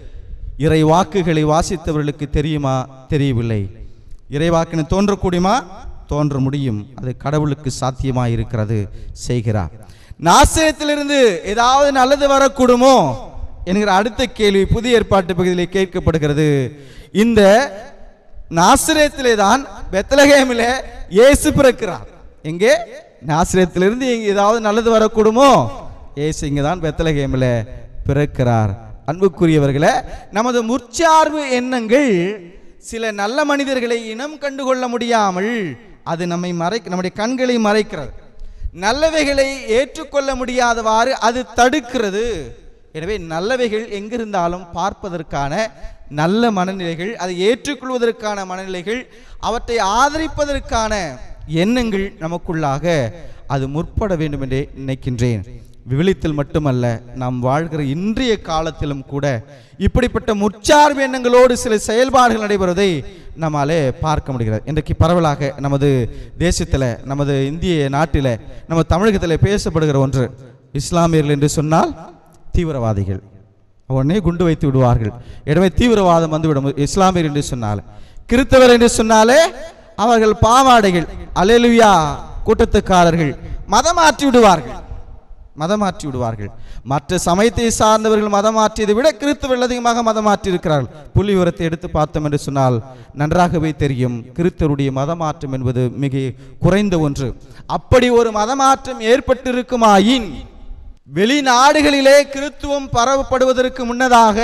இறை வாக்குகளை வாசித்தவர்களுக்கு தெரியுமா தெரியவில்லை இறைவாக்கின தோன்றக்கூடியமா தோன்ற முடியும் அது கடவுளுக்கு சாத்தியமாய் இருக்கிறது செய்கிறார் நாசிரியத்திலிருந்து ஏதாவது நல்லது வரக்கூடுமோ என்கிற அடுத்த கேள்வி புதிய ஏற்பாட்டு பகுதியிலே கேட்கப்படுகிறது இந்த நாசிரியத்திலே தான் பெத்லகேமிலே இயேசு பிறக்கிறார் எங்கே நாசிரியத்திலிருந்து இங்கே ஏதாவது நல்லது வரக்கூடுமோ இயேசு இங்கே தான் பெத்லகேமில் பிறக்கிறார் அன்புக்குரியவர்களே நமது முற்சார்பு எண்ணங்கள் சில நல்ல மனிதர்களை இனம் கண்டுகொள்ள முடியாமல் அது நம்மை மறை நம்முடைய கண்களை மறைக்கிறது நல்லவைகளை ஏற்றுக்கொள்ள முடியாதவாறு அது தடுக்கிறது எனவே நல்லவைகள் எங்கிருந்தாலும் பார்ப்பதற்கான நல்ல மனநிலைகள் அதை ஏற்றுக்கொள்வதற்கான மனநிலைகள் அவற்றை ஆதரிப்பதற்கான எண்ணங்கள் நமக்குள்ளாக அது முற்பட வேண்டும் என்றே நினைக்கின்றேன் விவிலியத்தில் மட்டுமல்ல நாம் வாழ்கிற இன்றைய காலத்திலும் கூட இப்படிப்பட்ட முற்சார்பு எண்ணங்களோடு சில செயல்பாடுகள் நடைபெறுவதை நம்மாலே பார்க்க முடிகிறது இன்றைக்கு பரவலாக நமது தேசத்தில் நமது இந்திய நாட்டில் நம்ம தமிழகத்தில் பேசப்படுகிற ஒன்று இஸ்லாமியர்கள் என்று சொன்னால் தீவிரவாதிகள் உடனே குண்டு வைத்து விடுவார்கள் எனவே தீவிரவாதம் வந்துவிடும் இஸ்லாமியர் என்று சொன்னால் கிறித்தவர் என்று சொன்னாலே அவர்கள் பாவாடைகள் அலேலுயா கூட்டத்துக்காரர்கள் மதம் மாற்றி விடுவார்கள் மதம் மாற்றி விடுவார்கள் மற்ற சமயத்தை சார்ந்தவர்கள் மதம் மாற்றியதை விட கிறிஸ்தவர்கள் அதிகமாக மதம் மாற்றி இருக்கிறார்கள் புள்ளி விவரத்தை எடுத்து பார்த்தோம் என்று சொன்னால் நன்றாகவே தெரியும் கிறிஸ்தவருடைய மதமாற்றம் என்பது மிக குறைந்த ஒன்று அப்படி ஒரு மதமாற்றம் ஏற்பட்டிருக்குமாயின் வெளிநாடுகளிலே கிறித்துவம் பரவப்படுவதற்கு முன்னதாக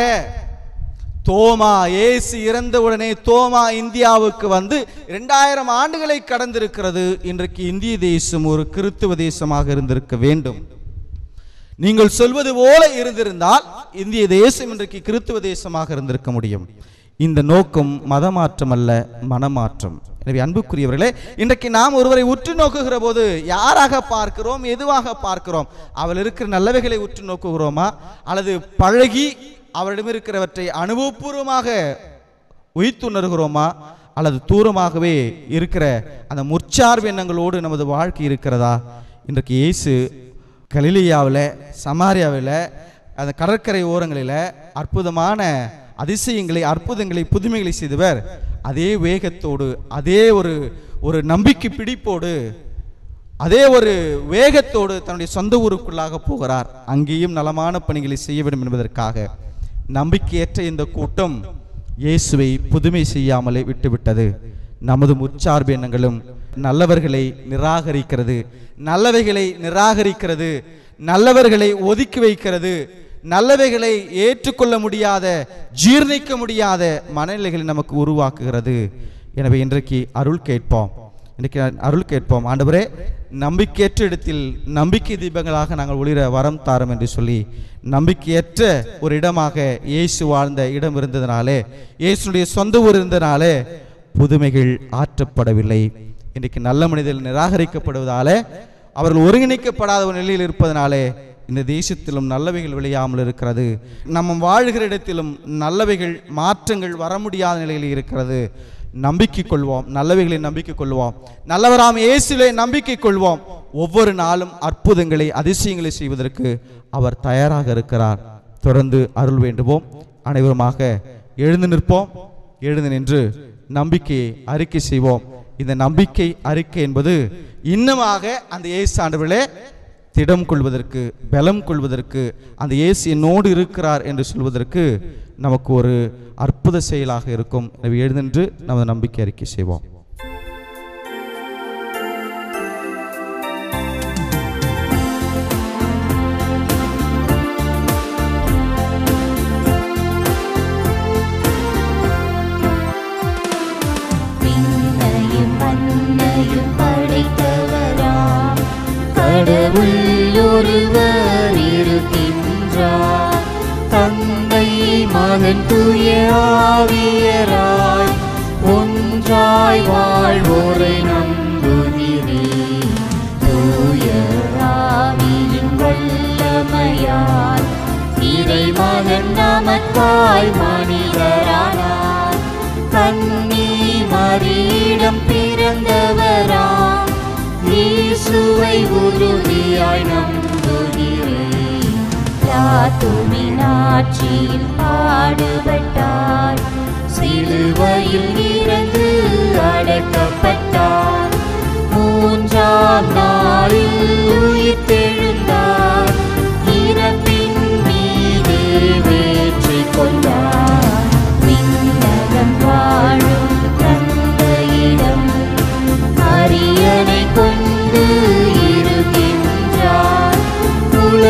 தோமா இயேசு இறந்தவுடனே தோமா இந்தியாவுக்கு வந்து இரண்டாயிரம் ஆண்டுகளை கடந்திருக்கிறது இன்றைக்கு இந்திய தேசம் ஒரு கிறித்துவ தேசமாக இருந்திருக்க வேண்டும் நீங்கள் சொல்வது போல இருந்திருந்தால் இந்திய தேசம் இன்றைக்கு கிறித்துவ தேசமாக இருந்திருக்க முடியும் இந்த நோக்கம் மதமாற்றம் அல்ல மனமாற்றம் எனவே அன்புக்குரியவர்களே இன்றைக்கு நாம் ஒருவரை உற்று நோக்குகிற போது யாராக பார்க்கிறோம் எதுவாக பார்க்கிறோம் அவள் இருக்கிற நல்லவைகளை உற்று நோக்குகிறோமா அல்லது பழகி அவரிடம் இருக்கிறவற்றை அனுபவபூர்வமாக உயிர்த்துணர்கிறோமா அல்லது தூரமாகவே இருக்கிற அந்த முற்சார்பு எண்ணங்களோடு நமது வாழ்க்கை இருக்கிறதா இன்றைக்கு இயேசு கலிலியாவில் சமாரியாவில் அந்த கடற்கரை ஓரங்களில் அற்புதமான அதிசயங்களை அற்புதங்களை புதுமைகளை செய்தவர் அதே வேகத்தோடு அதே ஒரு ஒரு நம்பிக்கை பிடிப்போடு அதே ஒரு வேகத்தோடு தன்னுடைய சொந்த ஊருக்குள்ளாக போகிறார் அங்கேயும் நலமான பணிகளை செய்ய வேண்டும் என்பதற்காக நம்பிக்கையற்ற இந்த கூட்டம் இயேசுவை புதுமை செய்யாமலே விட்டுவிட்டது நமது முற்சார்பு எண்ணங்களும் நல்லவர்களை நிராகரிக்கிறது நல்லவைகளை நிராகரிக்கிறது நல்லவர்களை ஒதுக்கி வைக்கிறது நல்லவைகளை ஏற்றுக்கொள்ள முடியாத ஜீர்ணிக்க முடியாத மனநிலைகளை நமக்கு உருவாக்குகிறது எனவே இன்றைக்கு அருள் கேட்போம் இன்னைக்கு அருள் கேட்போம் ஆண்டவரே நம்பிக்கையற்ற இடத்தில் நம்பிக்கை தீபங்களாக நாங்கள் ஒளிர வரம் தாரும் என்று சொல்லி நம்பிக்கையற்ற ஒரு இடமாக இயேசு வாழ்ந்த இடம் இருந்ததினாலே இயேசுடைய சொந்த ஊர் இருந்ததினாலே புதுமைகள் ஆற்றப்படவில்லை இன்றைக்கு நல்ல மனிதர்கள் நிராகரிக்கப்படுவதாலே அவர்கள் ஒருங்கிணைக்கப்படாத ஒரு நிலையில் இருப்பதனாலே இந்த தேசத்திலும் நல்லவைகள் விளையாமல் இருக்கிறது நம்ம வாழ்கிற இடத்திலும் நல்லவைகள் மாற்றங்கள் வர முடியாத நிலையில் இருக்கிறது நம்பிக்கை கொள்வோம் நல்லவைகளை நம்பிக்கை கொள்வோம் நல்லவராம் இயேசுவை நம்பிக்கை கொள்வோம் ஒவ்வொரு நாளும் அற்புதங்களை அதிசயங்களை செய்வதற்கு அவர் தயாராக இருக்கிறார் தொடர்ந்து அருள் வேண்டுவோம் அனைவருமாக எழுந்து நிற்போம் எழுந்து நின்று நம்பிக்கையை அறிக்கை செய்வோம் இந்த நம்பிக்கை அறிக்கை என்பது இன்னுமாக அந்த இயேசு ஆண்டவர்களே திடம் கொள்வதற்கு பலம் கொள்வதற்கு அந்த இயேசு என்னோடு இருக்கிறார் என்று சொல்வதற்கு நமக்கு ஒரு அற்புத செயலாக இருக்கும் எனவே எழுந்தின்று நமது நம்பிக்கை அறிக்கை செய்வோம் விண்ணையும் மண்ணையும் படைத்தவராம் கடவுள் ஒருவர் இருக்கின்றார் தந்தை மகன் தூய ஆவியராய் ஒன்றாய் வாழ்வோரை நம்புகிறேன் தூய ஆவியின் வல்லமையால் இறைமகன் நமக்காய் மனிதரானார் கண்ணி மறியிடம் பிறந்தவராம் இயேசுவை உறுதியாய் நம்புகிறேன் யாத்துமின் ஆட்சியில் பாடுபட்டார் சிலுவையில் இறந்து அடக்கப்பட்டார் மூன்றாம் நாளில் உயிர்த்தெழுந்தார் இறப்பின் மீது வெற்றி கொண்டார் விண்ணகம் வாழும் தந்தையிடம்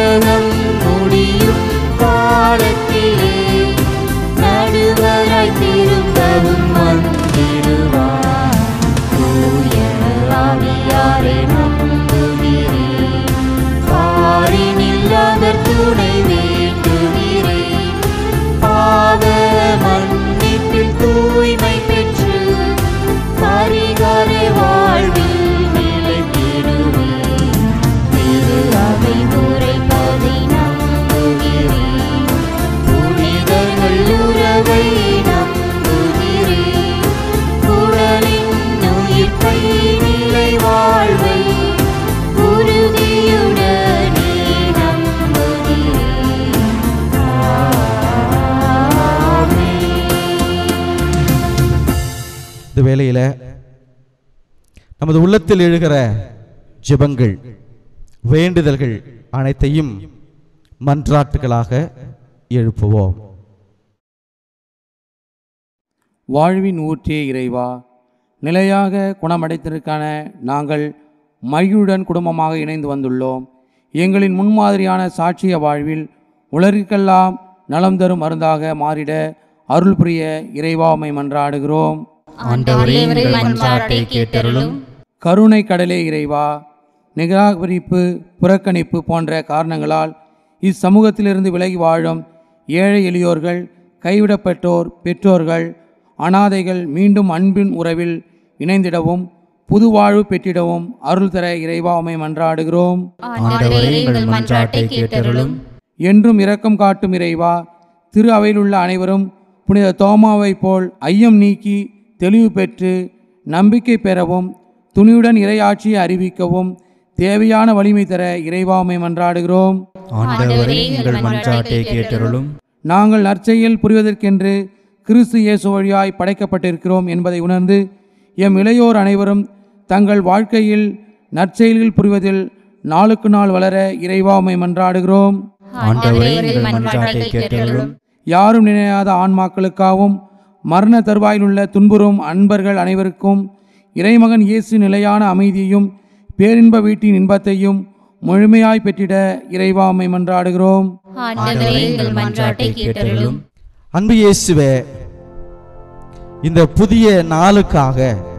உலகம் முடியும் காலத்திலே நடுவராய் திரும்பவும் வந்திடுவார் தூய ஆவியாரை நம்புகிறேன் பாரினில் அவர் துணை வேண்டுகிறேன் பாவ மன்னிப்பில் தூய்மை பெற்று பரிகார வாழ்வில் நிலைத்திடுவேன் திரு அவை முறைப்பதை நம்புகிறேன் புனிதர்கள் உறவை நம்புகிறேன் குழலின் உயிர்ப்பை நிலை வாழ்வை உறுதியுடனே நம்புகிறேன் இந்த வேளையில நமது உள்ளத்தில் எழுகிற ஜெபங்கள் வேண்டுதல்கள் அனைத்தையும் மன்றாட்டுகளாக எழுப்புவோம் வாழ்வின் ஊற்றே இறைவா நிலையாக குணமடைத்திற்கான நாங்கள் மகிழுடன் குடும்பமாக இணைந்து வந்துள்ளோம் எங்களின் முன்மாதிரியான சாட்சிய வாழ்வில் உலகிற்கெல்லாம் நலம் தரும் மருந்தாக மாறிட அருள் புரிய இறைவாமை மன்றாடுகிறோம் ஆண்டவரே எங்கள் மன்றாட்டை கேட்டருளும் கருணை கடலே இறைவா நிராகரிப்பு புறக்கணிப்பு போன்ற காரணங்களால் இச்சமூகத்திலிருந்து விலகி வாழும் ஏழை எளியோர்கள் கைவிடப்பட்டோர் பெற்றோர்கள் அனாதைகள் மீண்டும் அன்பின் உறவில் இணைந்திடவும் புது வாழ்வு பெற்றிடவும் அருள் தர இறைவா உம்மை மன்றாடுகிறோம் ஆண்டவரே எங்கள் மன்றாட்டை கேட்டருளும் என்றும் இரக்கம் காட்டும் இறைவா திரு அவையிலுள்ள அனைவரும் புனித தோமாவைப் போல் ஐயம் நீக்கி தெளிவு பெற்று நம்பிக்கை பெறவும் துணியுடன் இறையாட்சியை அறிவிக்கவும் தேவையான வலிமை தர இறைவாமை மன்றாடுகிறோம் ஆண்டவரே எங்கள் மன்றாட்டை கேட்டருளும் நாங்கள் நற்செயல் புரிவதற்கென்று கிறிஸ்து இயேசு வழியாய் படைக்கப்பட்டிருக்கிறோம் என்பதை உணர்ந்து எம் இளையோர் அனைவரும் தங்கள் வாழ்க்கையில் நற்செயல்கள் புரிவதில் நாளுக்கு நாள் வளர இறைவாமை மன்றாடுகிறோம் ஆண்டவரே எங்கள் மன்றாட்டை கேட்டருளும் யாரும் நினையாத ஆன்மாக்களுக்காகவும் மரண தருவாயில் உள்ள துன்புறும் அன்பர்கள் அனைவருக்கும் இறைமகன் இயேசு நிலையான அமைதியையும் பேரின்ப வீட்டின் இன்பத்தையும் முழுமையாய் பெற்றிட இறைவாமை மன்றாடுகிறோம் ஆண்டவரே எங்கள் மன்றாட்டை கேட்டருளும் அன்பு இயேசுவே இந்த புதிய நாளுக்காக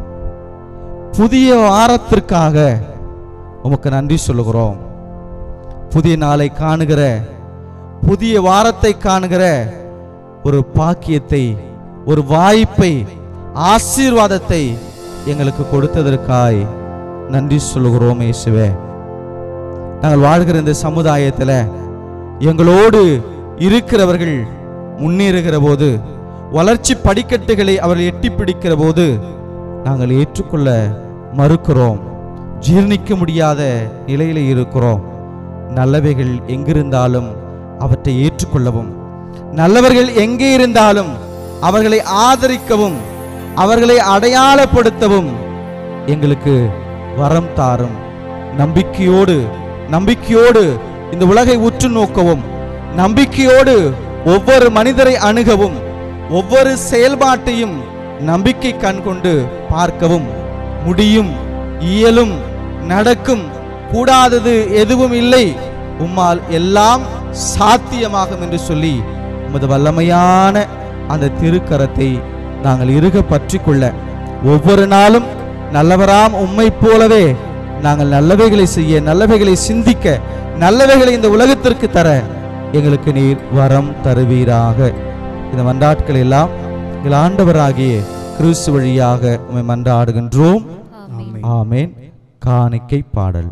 புதிய வாரத்திற்காக உமக்கு நன்றி சொல்லுகிறோம் புதிய நாளை காணுகிற புதிய வாரத்தை காணுகிற ஒரு பாக்கியத்தை ஒரு வாய்ப்பை ஆசீர்வாதத்தை எங்களுக்கு கொடுத்ததற்காய் நன்றி சொல்லுகிறோம் இயேசுவே நாங்கள் வாழ்கிற இந்த சமுதாயத்தில் எங்களோடு இருக்கிறவர்கள் முன்னேறுகிற போது வளர்ச்சி படிக்கட்டுகளை அவர்கள் எட்டி பிடிக்கிற போது நாங்கள் ஏற்றுக்கொள்ள மறுக்கிறோம் ஜீர்ணிக்க முடியாத நிலையில இருக்கிறோம் நல்லவைகள் எங்கிருந்தாலும் அவற்றை ஏற்றுக்கொள்ளவும் நல்லவர்கள் எங்கே இருந்தாலும் அவர்களை ஆதரிக்கவும் அவர்களை அடையாளப்படுத்தவும் எங்களுக்கு வரம் தாரும் நம்பிக்கையோடு நம்பிக்கையோடு இந்த உலகை உற்று நோக்கவும் நம்பிக்கையோடு ஒவ்வொரு மனிதரை அணுகவும் ஒவ்வொரு செயல்பாட்டையும் நம்பிக்கை கண் கொண்டு பார்க்கவும் முடியும் இயலும் நடக்கும் கூடாதது எதுவும் இல்லை உம்மால் எல்லாம் சாத்தியமாகும் என்று சொல்லி உமது வல்லமையான அந்த திருக்கரத்தை நாங்கள் இறுக பற்றி கொள்ள ஒவ்வொரு நாளும் நல்லவராம் உம்மை போலவே நாங்கள் நல்லவைகளை செய்ய நல்லவைகளை சிந்திக்க நல்லவைகளை இந்த உலகத்திற்கு தர எங்களுக்கு நீர் வரம் தருவீராக இந்த மன்றாட்கள் எல்லாம் எங்கள் ஆண்டவராகிய கிறிஸ்து வழியாக உம்மை மன்றாடுகின்றோம் ஆமேன் காணிக்கை பாடல்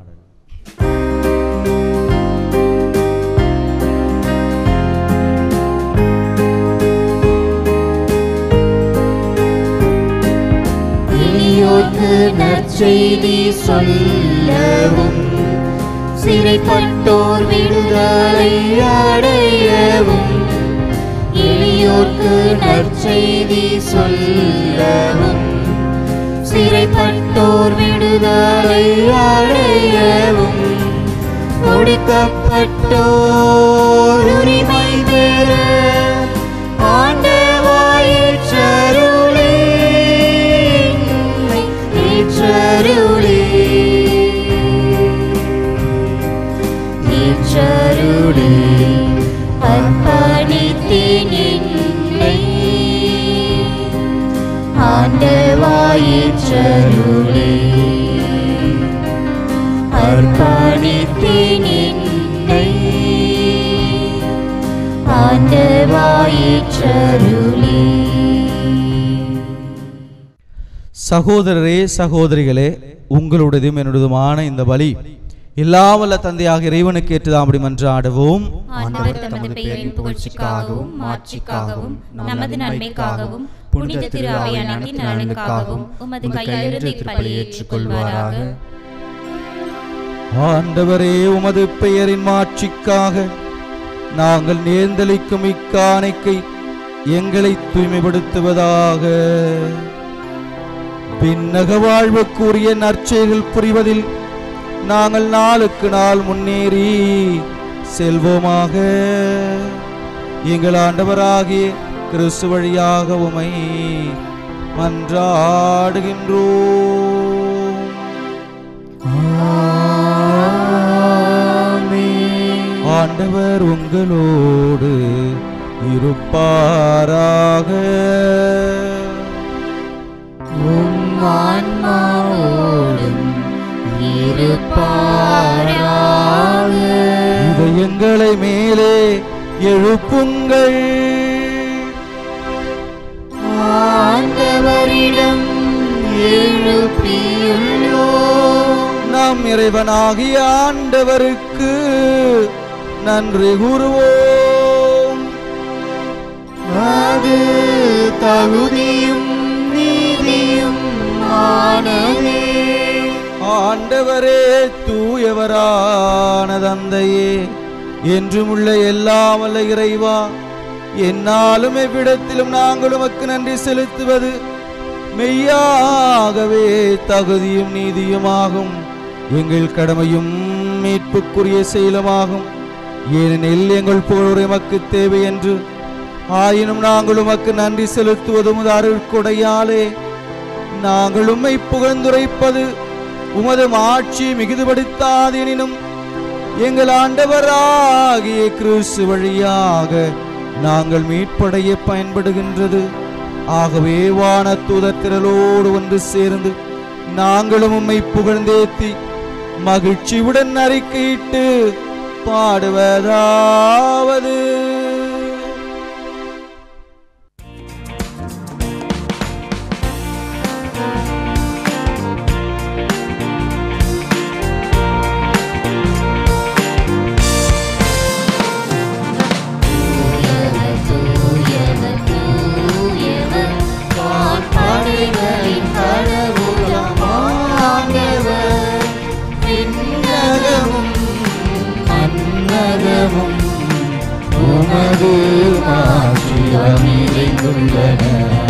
எளியோர்க்கு நற்செய்தி சொல்லவும் சிறைப்பட்டோர் விடுதலை அடையவும் எளியோர்க்கு நற்செய்தி சொல்லவும் சிறைப்பட்டோர் விடுதலை அடையவும் ஒடுக்கப்பட்டோர் உரிமை பெற ஆண்டவாயிற்றருளே ஏற்றருளே ஏற்றருளே ஏற்றருளி சகோதரரே சகோதரிகளே உங்களுடையதும் என்னுடையதுமான இந்த பலி எல்லாவல்ல தந்தையாக இறைவனுக்கு ஏற்றுதாம் அப்படி மன்றாடுவோம் ஆண்டவர் தமது பெயரின் புகழ்ச்சிக்காகவும் மாட்சிக்காகவும் நமது நன்மைக்காகவும் புனித திரு அவை அனைத்தின் நலனுக்காகவும் உமது கையெழுத்தை பலி ஏற்றுக்கொள்வாராக ஆண்டவரே உமது பெயரின் மாட்சிக்காக நாங்கள் நேர்ந்தளிக்கும் இக்காணிக்கை எங்களை தூய்மைப்படுத்துவதாக பின்னக வாழ்வுக்குரிய நற்செயல்கள் புரிவதில் நாங்கள் நாளுக்கு நாள் முன்னேறி செல்வோமாக எங்கள் ஆண்டவராகிய கிறிஸ்து வழியாக உமை மன்றாடுகின்றோம் ஆண்டவர் உங்களோடு இருப்பாராக உம் ஆன்மாவோடும் இருப்பாராக இதயங்களை மேலே எழுப்புங்கள் ஆண்டவரிடம் எழுப்பியுள்ளோம் நம் இறைவனாகிய ஆண்டவருக்கு நன்றி கூறுவோம் அது தகுதியும் நீதியும் ஆனதே ஆண்டவரே தூயவரான தந்தையே என்றும் உள்ள எல்லாம் வல்ல இறைவா என்னாலும் எவ்விடத்திலும் நாங்கள் உமக்கு நன்றி செலுத்துவது மெய்யாகவே தகுதியும் நீதியுமாகும் எங்கள் கடமையும் மீட்புக்குரிய செயலுமாகும் ஏனெனில் எங்கள் புகழுரை எமக்கு தேவை என்று ஆயினும் நாங்கள் உமக்கு நன்றி செலுத்துவதும் உமது அருட்கொடையாலே நாங்கள் உம்மை புகழ்ந்துரைப்பது உமது ஆட்சி மிகுதுபடுத்தாதெனினும் எங்கள் ஆண்டவராகிய கிறிஸ்து வழியாக நாங்கள் மீட்படைய பயன்படுகின்றது ஆகவே வான திரளோடு ஒன்று சேர்ந்து நாங்களும் உம்மை புகழ்ந்தேத்தி மகிழ்ச்சியுடன் அறிக்கையிட்டு பாடுவதாவது தூயவர் தூயவர் வான்படைகளின் கடவுளாம் ஆண்டவர் விண்ணகமும் மன்னகமும் உமது மாட்சியம் நிறைந்துள்ளன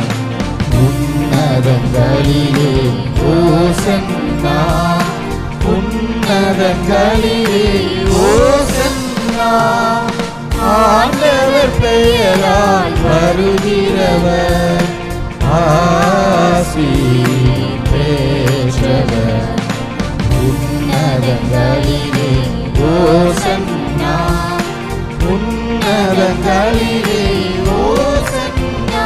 உன்னதங்களிலே ஓசன்னா உன்னதங்களிலே ஓசன்னா ஆண்டவர் பெயரால் வருகிறவர் ஆசி பெற்றவர் உன்னதங்களிலே ஓசன்னா உன்னதங்களிலே ஓசன்னா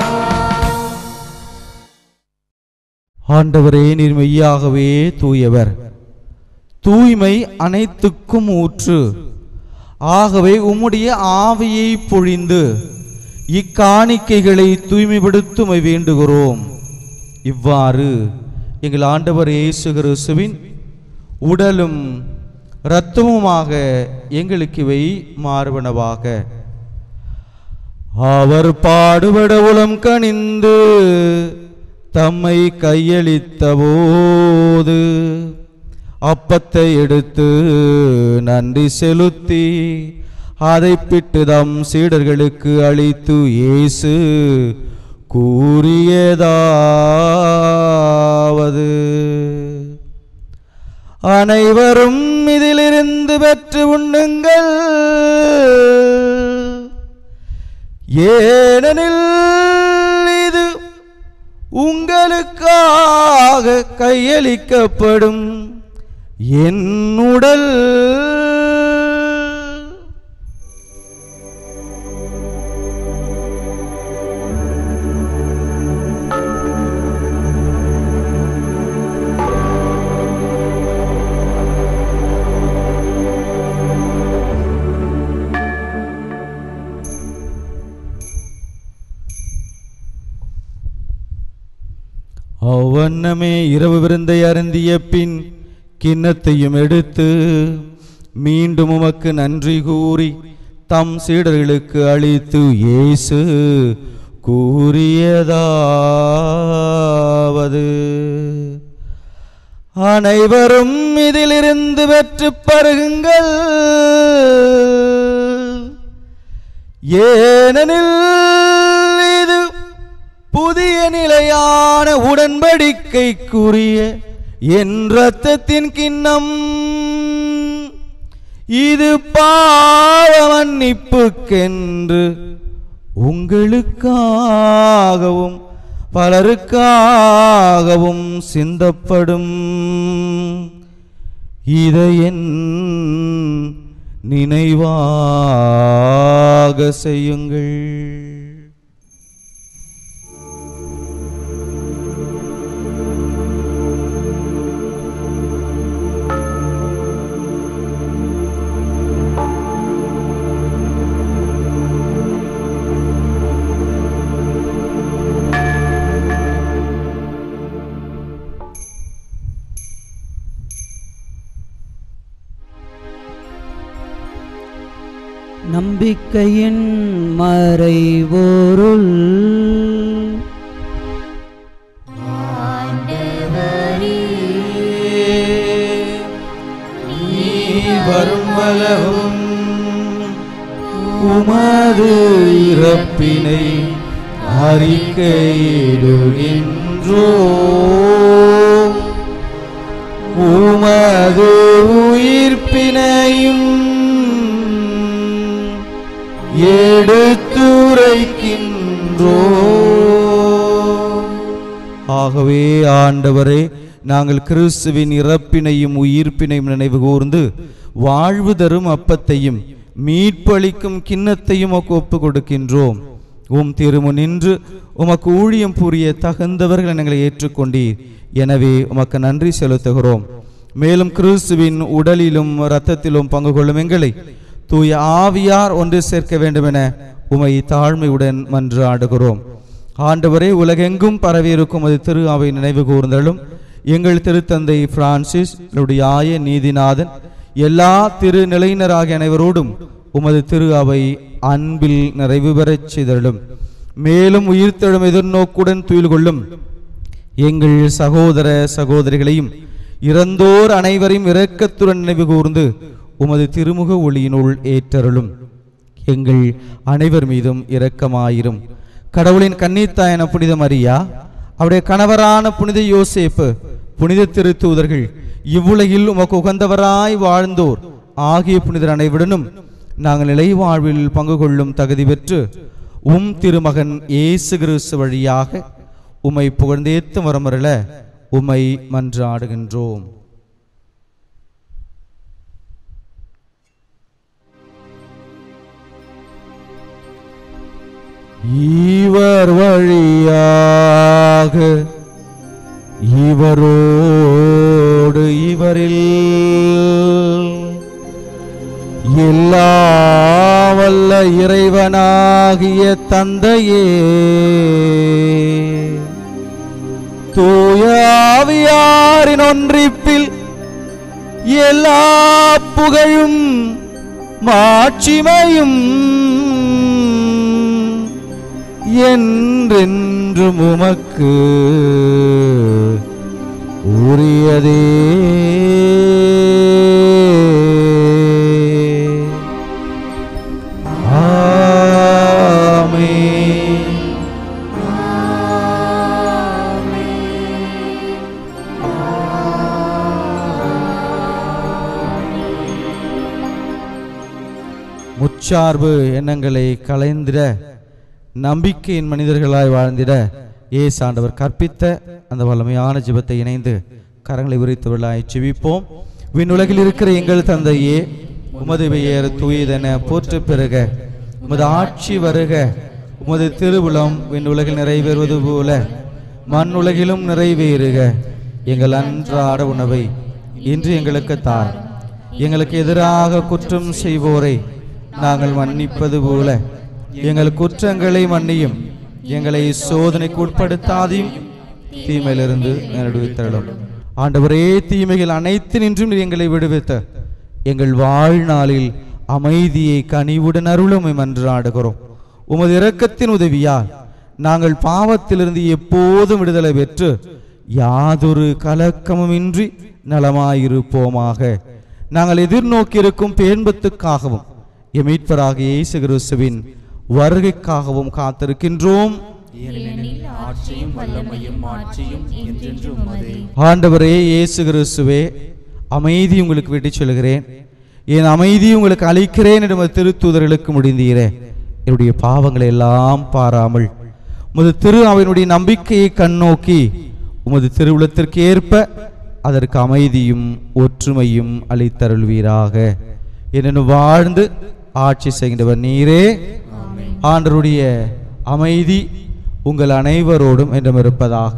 ஆண்டவரே நீர் மெய்யாகவே தூயவர் தூய்மை அனைத்துக்கும் ஊற்று ஆகவே உம்முடைய ஆவியை பொழிந்து இக்காணிக்கைகளை தூய்மைப்படுத்துமை வேண்டுகிறோம் இவ்வாறு எங்கள் ஆண்டவர் இயேசு கிறிஸ்துவின் உடலும் இரத்தமுமாக எங்களுக்கு இவை மாறுவனவாக அவர் பாடுபட உளம் கனிந்து தம்மை கையளித்தபோது அப்பத்தை எடுத்து நன்றி செலுத்தி அதை பிட்டு தம் சீடர்களுக்கு அளித்து இயேசு கூறியதாவது அனைவரும் இதிலிருந்து பெற்று உண்ணுங்கள் ஏனெனில் இது உங்களுக்காக கையளிக்கப்படும் என் உடல் அவ்வண்ணமே இரவு விருந்தை அருந்திய பின் கிண்ணத்தையும் எடுத்து மீண்டும் உமக்கு நன்றி கூறி தம் சீடர்களுக்கு அளித்து இயேசு கூறியதாவது அனைவரும் இதிலிருந்து பெற்று பருகுங்கள் ஏனெனில் இது புதிய நிலையான உடன்படிக்கைக்குரிய என் இரத்தத்தின் கிண்ணம் இது பாவ மன்னிப்புக்கென்று உங்களுக்காகவும் பலருக்காகவும் சிந்தப்படும் இதை என் நினைவாக செய்யுங்கள் நம்பிக்கையின் மறைவோருள் வரும் வலவும் உமது இறப்பினை அறிக்கையிடுகின்றோ உமது உயிர்ப்பினையும் எடுத்துரைக்கின்றோ ஆகவே ஆண்டவரே நாங்கள் கிறிஸ்துவின் இறப்பினையும் உயிர்ப்பினையும் நினைவு கூர்ந்து வாழ்வு தரும் அப்பத்தையும் மீட்பளிக்கும் கிண்ணத்தையும் உமக்கு ஒப்புக் கொடுக்கின்றோம் உம் திருமு நின்று உமக்கு ஊழியம் புரிய தகுந்தவர்கள் எங்களை ஏற்றுக்கொண்டீர் எனவே உமக்கு நன்றி செலுத்துகிறோம் மேலும் கிறிஸ்துவின் உடலிலும் இரத்தத்திலும் பங்கு கொள்ளும் எங்களை தூய ஆவியார் ஒன்று சேர்க்க வேண்டுமென உமை தாழ்மையுடன் மன்றாடுகிறோம் ஆண்டவரே உலகெங்கும் பரவியிருக்கும் அது திரு அவை நினைவு கூர்ந்தலும் எங்கள் திருத்தந்தை பிரான்சிஸ் என்னுடைய ஆய நீதிநாதன் எல்லா திருநிலையினராகிய அனைவரோடும் உமது திரு அவை அன்பில் நிறைவு பெறச் செய்தலும் மேலும் உயிர்த்தெழும் எதிர்நோக்குடன் துயில் கொள்ளும் எங்கள் சகோதர சகோதரிகளையும் இறந்தோர் அனைவரையும் இரக்கத்துடன் நினைவு கூர்ந்து உமது திருமுக ஒளியினுள் ஏற்றருளும் எங்கள் அனைவர் மீதும் இரக்கமாயிரும் கடவுளின் கன்னித்தாயன புனித மரியா அவருடைய கணவரான புனித யோசேப்பு புனித திருத்தூதர்கள் இவ்வுலகில் உமக்கு உகந்தவராய் வாழ்ந்தோர் ஆகிய புனிதர் அனைவருடனும் நாங்கள் நிலை வாழ்வில் பங்கு கொள்ளும் தகுதி பெற்று உம் திருமகன் இயேசு கிறிஸ்து வழியாக உம்மை புகழ்ந்தேத்து வரமருள உம்மை மன்றாடுகின்றோம் இவர் வழியாக இவரோடு இவரில் எல்லா வல்ல இறைவனாகிய தந்தையே தூய ஆவியாரின் ஒன்றிப்பில் எல்லா புகழும் மாட்சிமையும் என்றென்றும் உமக்கு உரியதே ஆமென் முச்சார்பு எண்ணங்களை கலைந்திட நம்பிக்கையின் மனிதர்களாய் வாழ்ந்திட ஏசு ஆண்டவர் கற்பித்த அந்த வல்லமையான ஜெபத்தை இணைந்து கரங்களை விரித்தவர்களாய் ஜெபிப்போம் விண்ணுலகில் இருக்கிற எங்கள் தந்தையே உமது பெயர் தூயதென போற்று பெறுக உமது ஆட்சி வருக உமது திருவுளம் விண்ணுலகில் நிறைவேறுவது போல மண்ணுலகிலும் நிறைவேறுக எங்கள் அன்றாட உணவை இன்று எங்களுக்கு தார் எங்களுக்கு எதிராக குற்றம் செய்வோரை நாங்கள் மன்னிப்பது போல எங்கள் குற்றங்களை மன்னியும் எங்களை சோதனைக்கு உட்படுத்தாதையும் தீமையிலிருந்து விடுவித்தருளும் ஆண்டவரே தீமைகள் அனைத்து நின்றும் நீர் எங்களை விடுவித்த எங்கள் வாழ்நாளில் அமைதியை கனிவுடன் அருளும் மன்றாடுகிறோம் உமது இரக்கத்தின் உதவியால் நாங்கள் பாவத்திலிருந்து எப்போதும் விடுதலை பெற்று யாதொரு கலக்கமுமின்றி நலமாயிருப்போமாக நாங்கள் எதிர்நோக்கி இருக்கும் பேன்பத்துக்காகவும் எமீட்பராகிய இயேசு கிறிஸ்துவின் வருகைக்காகவும் காத்திருக்கின்றோம் ஏனெனில் ஆட்சியும் வல்லமையும் ஆட்சியும் என்றென்றும் உமதே ஆண்டவரே இயேசு கிறிஸ்துவே அமைதி உங்களுக்கு விட்டுச் சொல்கிறேன் என் அமைதி உங்களுக்கு அளிக்கிறேன் என்று உமது திருத்தூதர்களுக்கு முடிந்தீரே என்னுடைய பாவங்களை எல்லாம் பாராமல் உமது திரு அவனுடைய நம்பிக்கையை கண்ணோக்கி உமது திருவுளத்திற்கு ஏற்ப அதற்கு அமைதியும் ஒற்றுமையும் அளித்தருள்வீராக என்னென்னு வாழ்ந்து ஆட்சி செய்கின்றவர் நீரே ஆண்டருடைய அமைதி உங்கள் அனைவரோடும் என்றும் இருப்பதாக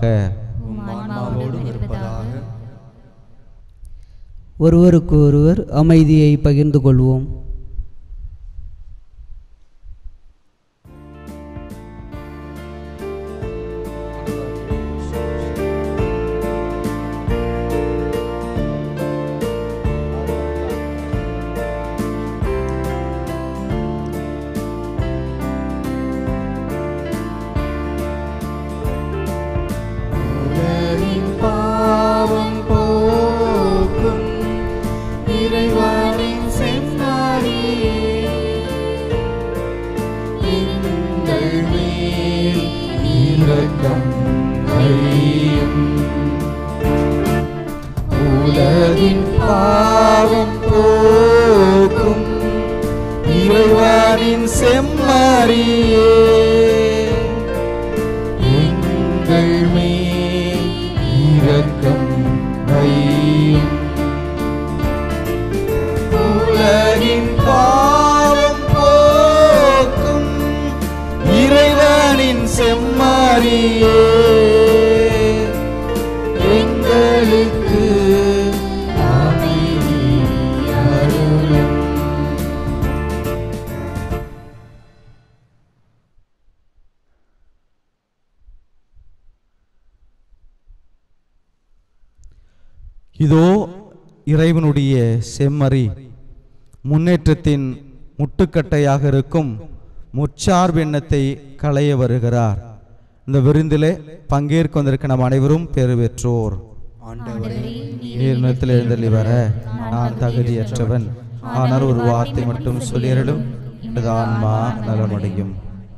ஒருவருக்கு ஒருவர் அமைதியை பகிர்ந்து கொள்வோம் உலகின் பாவம் போக்கும் இறைவனின் செம்மாரியே எங்கள் மேல் இரக்கம் வையும் உலகின் பாவம் போக்கும் இறைவனின் செம்மறியே எங்கள் மேல் இரக்கம் வையும் உலகின் பாவம் போக்கும் இறைவனின் செம்மறியே எங்களுக்கு அமைதி அருளும் இதோ இறைவனுடைய செம்மறி முன்னேற்றத்தின் முட்டுக்கட்டையாக இருக்கும் முச்சார்பெண்ணத்தை களைய வருகிறார் இந்த விருந்திலே பங்கேற்க வந்திருக்க நம் அனைவரும் பெறு பெற்றோர் நீர்நிலத்தில் எழுந்தள்ளி வர நான் தகுதியற்றவன் ஆனால் ஒரு வார்த்தை மட்டும் சொல்லியறலும் எனது ஆன்மா நலமடையும்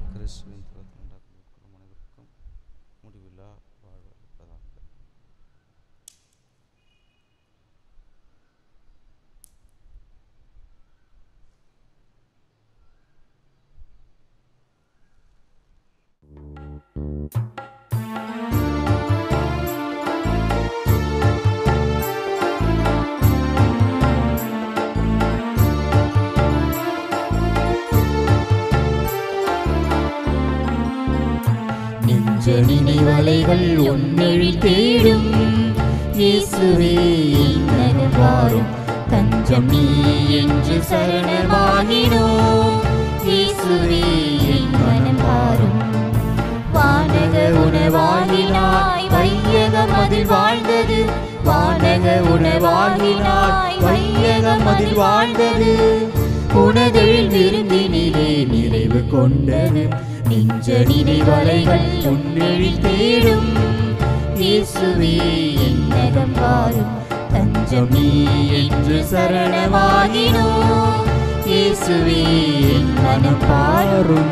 நெஞ்ச நினைவலைகள் உன்னெழில் தேடும் இயேசுவே இன்னகம் வாரும் தஞ்சம் நீ என்று சரணமாகினோம் இயேசுவே என் மனம் வாரும் வானக உணவாகினாய் வையகம் அதில் வாழ்ந்தது வானக உணவாகினாய் வையகம் அதில் வாழ்ந்தது உனதெழில் விருந்தினிலே நிறைவு கொண்டது நெஞ்ச நினைவலைகள் உன்னெழில் தேடும் இயேசுவே என்னகம் வாரும் தஞ்சம் நீ என்று சரணமாகினோம் இயேசுவே என் மனம் பாரும்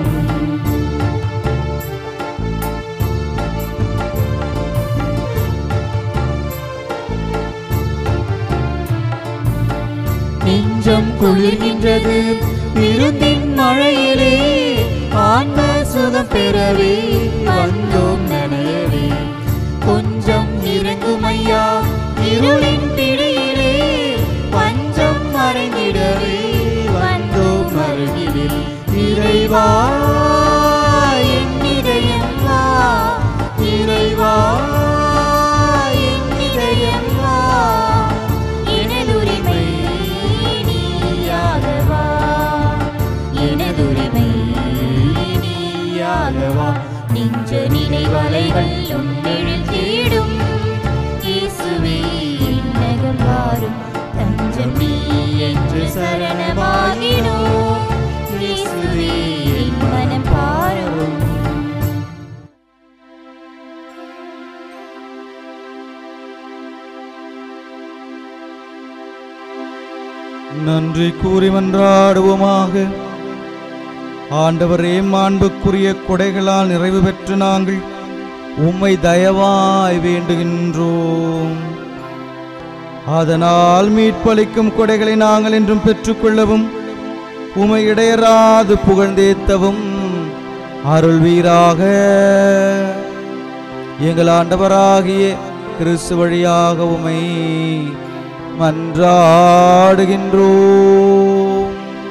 நெஞ்சம் குளிர்கின்றது விருந்தின் மழையிலே ஆன்ம சுகம் பெறவே வந்தோம் நனையவே கொஞ்சம் இறங்கும் ஐயா இருளின் பிடியிலே பஞ்சம் மறைந்திடவே வந்தோம் அருகிலில் இறைவா என் இதயம் வா இறைவா என் இதயம் வா எனதுரிமை நீயாகவா எனதுரிமை நீயாகவா நீ நெஞ்ச நினைவலைகள் உன்னெழில் தேடும் இயேசுவே என்னகம் வாரும் தஞ்சம் நீ என்று சரணமாகினோம் இயேசுவே என் மனம் பாரும் நன்றி கூறி மன்றாடுவோமாக ஆண்டவரே மாண்புக்குரிய கொடைகளால் நிறைவு பெற்று நாங்கள் உம்மை தயவாய் வேண்டுகின்றோம் அதனால் மீட்பளிக்கும் கொடைகளை நாங்கள் என்றும் பெற்றுக்கொள்ளவும் உமை இடையராது புகழ்ந்தேத்தவும் அருள்வீராக எங்கள் ஆண்டவராகிய கிறிஸ்து வழியாக உமை மன்றாடுகின்றோம்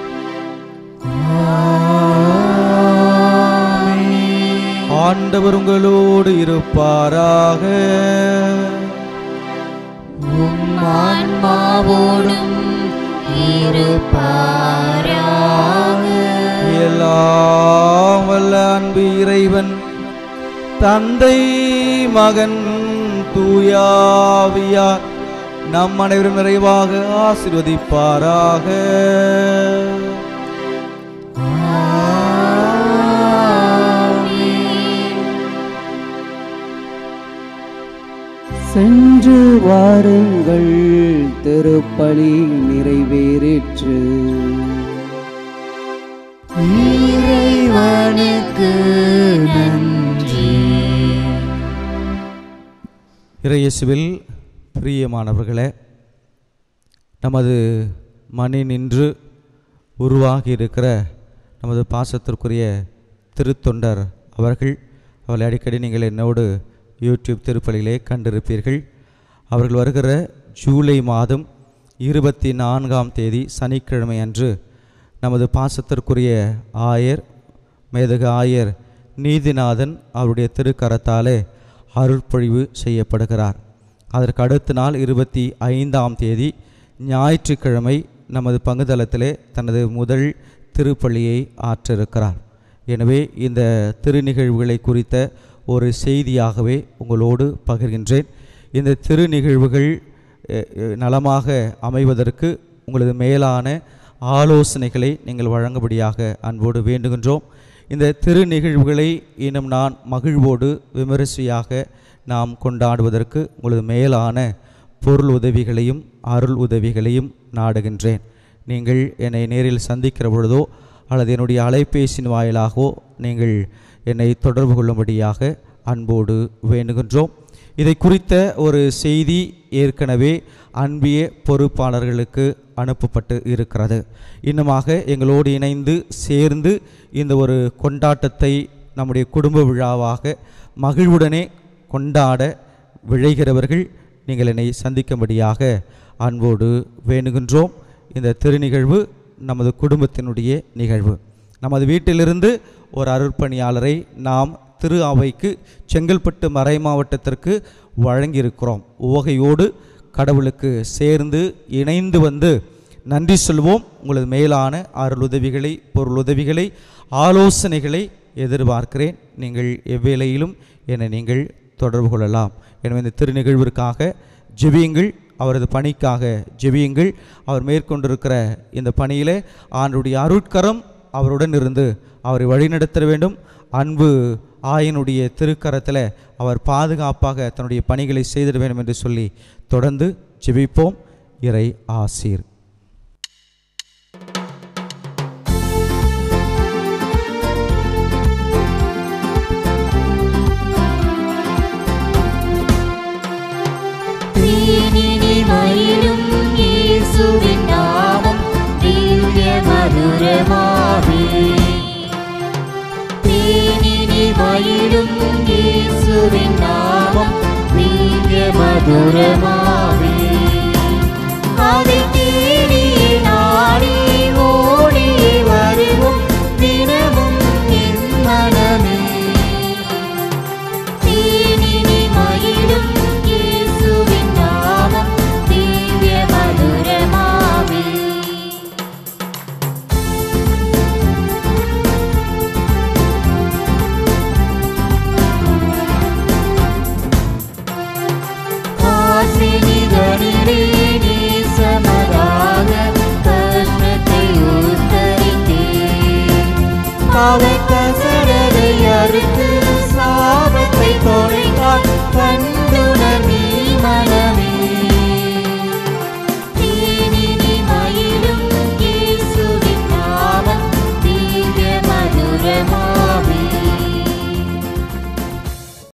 ஆண்டவர் உங்களோடு இருப்பாராக ஆன்மாவோடும் இருப்பாராக எல்லாம் வல்ல அன்பு இறைவன் தந்தை மகன் தூயாவியார் நம் அனைவரும் நிறைவாக ஆசீர்வதிப்பாராக சென்று வாருங்கள் திருப்பலி நிறைவேறிற்று இறைவனுக்கு நன்றி இறையேசுவில் பிரியமானவர்களே நமது மணி நின்று உருவாகி இருக்கிற நமது பாசத்திற்குரிய திருத்தொண்டர் அவர்கள் அவளை அடிக்கடி நீங்கள் என்னோடு யூடியூப் திருப்பலியிலே கண்டிருப்பீர்கள் அவர்கள் வருகிற ஜூலை மாதம் இருபத்தி நான்காம் தேதி சனிக்கிழமை அன்று நமது பாசத்திற்குரிய ஆயர் மேதகு ஆயர் நீதிநாதன் அவருடைய திருக்கரத்தாலே அருட்பொழிவு செய்யப்படுகிறார் அதற்கு அடுத்த நாள் இருபத்தி ஐந்தாம் தேதி ஞாயிற்றுக்கிழமை நமது பங்குதளத்திலே தனது முதல் திருப்பள்ளியை ஆற்றிருக்கிறார் எனவே இந்த திருநிகழ்வுகளை குறித்த ஒரு செய்தியாகவே உங்களோடு பகிர்கின்றேன் இந்த திருநிகழ்வுகள் அஹ், அஹ், நலமாக அமைவதற்கு உங்களது மேலான ஆலோசனைகளை நீங்கள் வழங்கும்படியாக அன்போடு வேண்டுகின்றோம் இந்த திருநிகழ்வுகளை இன்னும் நான் மகிழ்வோடு விமரிசையாக நாம் கொண்டாடுவதற்கு உங்களது மேலான பொருள் உதவிகளையும் அருள் உதவிகளையும் நாடுகின்றேன் நீங்கள் என்னை நேரில் சந்திக்கிற பொழுதோ அல்லது என்னுடைய அலைபேசியின் வாயிலாகவோ நீங்கள் என்னை தொடர்பு கொள்ளும்படியாக அன்போடு வேண்டுகின்றோம் இதை குறித்த ஒரு செய்தி ஏற்கனவே அன்பிய பொறுப்பாளர்களுக்கு அனுப்பப்பட்டு இருக்கிறது இன்னுமாக எங்களோடு இணைந்து சேர்ந்து இந்த ஒரு கொண்டாட்டத்தை நம்முடைய குடும்ப விழாவாக மகிழ்வுடனே கொண்டாட விழைகிறவர்கள் நீங்கள் என்னை சந்திக்கும்படியாக அன்போடு வேண்டுகின்றோம் இந்த திருநிகழ்வு நமது குடும்பத்தினுடைய நிகழ்வு நமது வீட்டிலிருந்து ஒரு அருட்பணியாளரை நாம் திரு அவைக்கு செங்கல்பட்டு மறை மாவட்டத்திற்கு வழங்கியிருக்கிறோம் உவகையோடு கடவுளுக்கு சேர்ந்து இணைந்து வந்து நன்றி சொல்வோம் உங்களது மேலான அருள் உதவிகளை பொருள் உதவிகளை ஆலோசனைகளை எதிர்பார்க்கிறேன் நீங்கள் எவ்வேளையிலும் என்னை நீங்கள் தொடர்பு கொள்ளலாம் எனவே இந்த திருநிகழ்விற்காக ஜெபியுங்கள் அவரது பணிக்காக ஜெபியுங்கள் அவர் மேற்கொண்டிருக்கிற இந்த பணியிலே ஆண்டுடைய அருட்கரம் அவருடன் இருந்து அவரை வழிநடத்த வேண்டும் அன்பு ஆயனுடைய திருக்கரத்தில் அவர் பாதுகாப்பாக தன்னுடைய பணிகளை செய்திட வேண்டும் என்று சொல்லி தொடர்ந்து ஜெபிப்போம் இறை ஆசீர் தீனினி மயிலும் இயேசுவின் நாமம் திவ்ய மதுரமாவே தேனினி மயிலும் இயேசுவின் நாமம் திவ்ய மதுரமாவே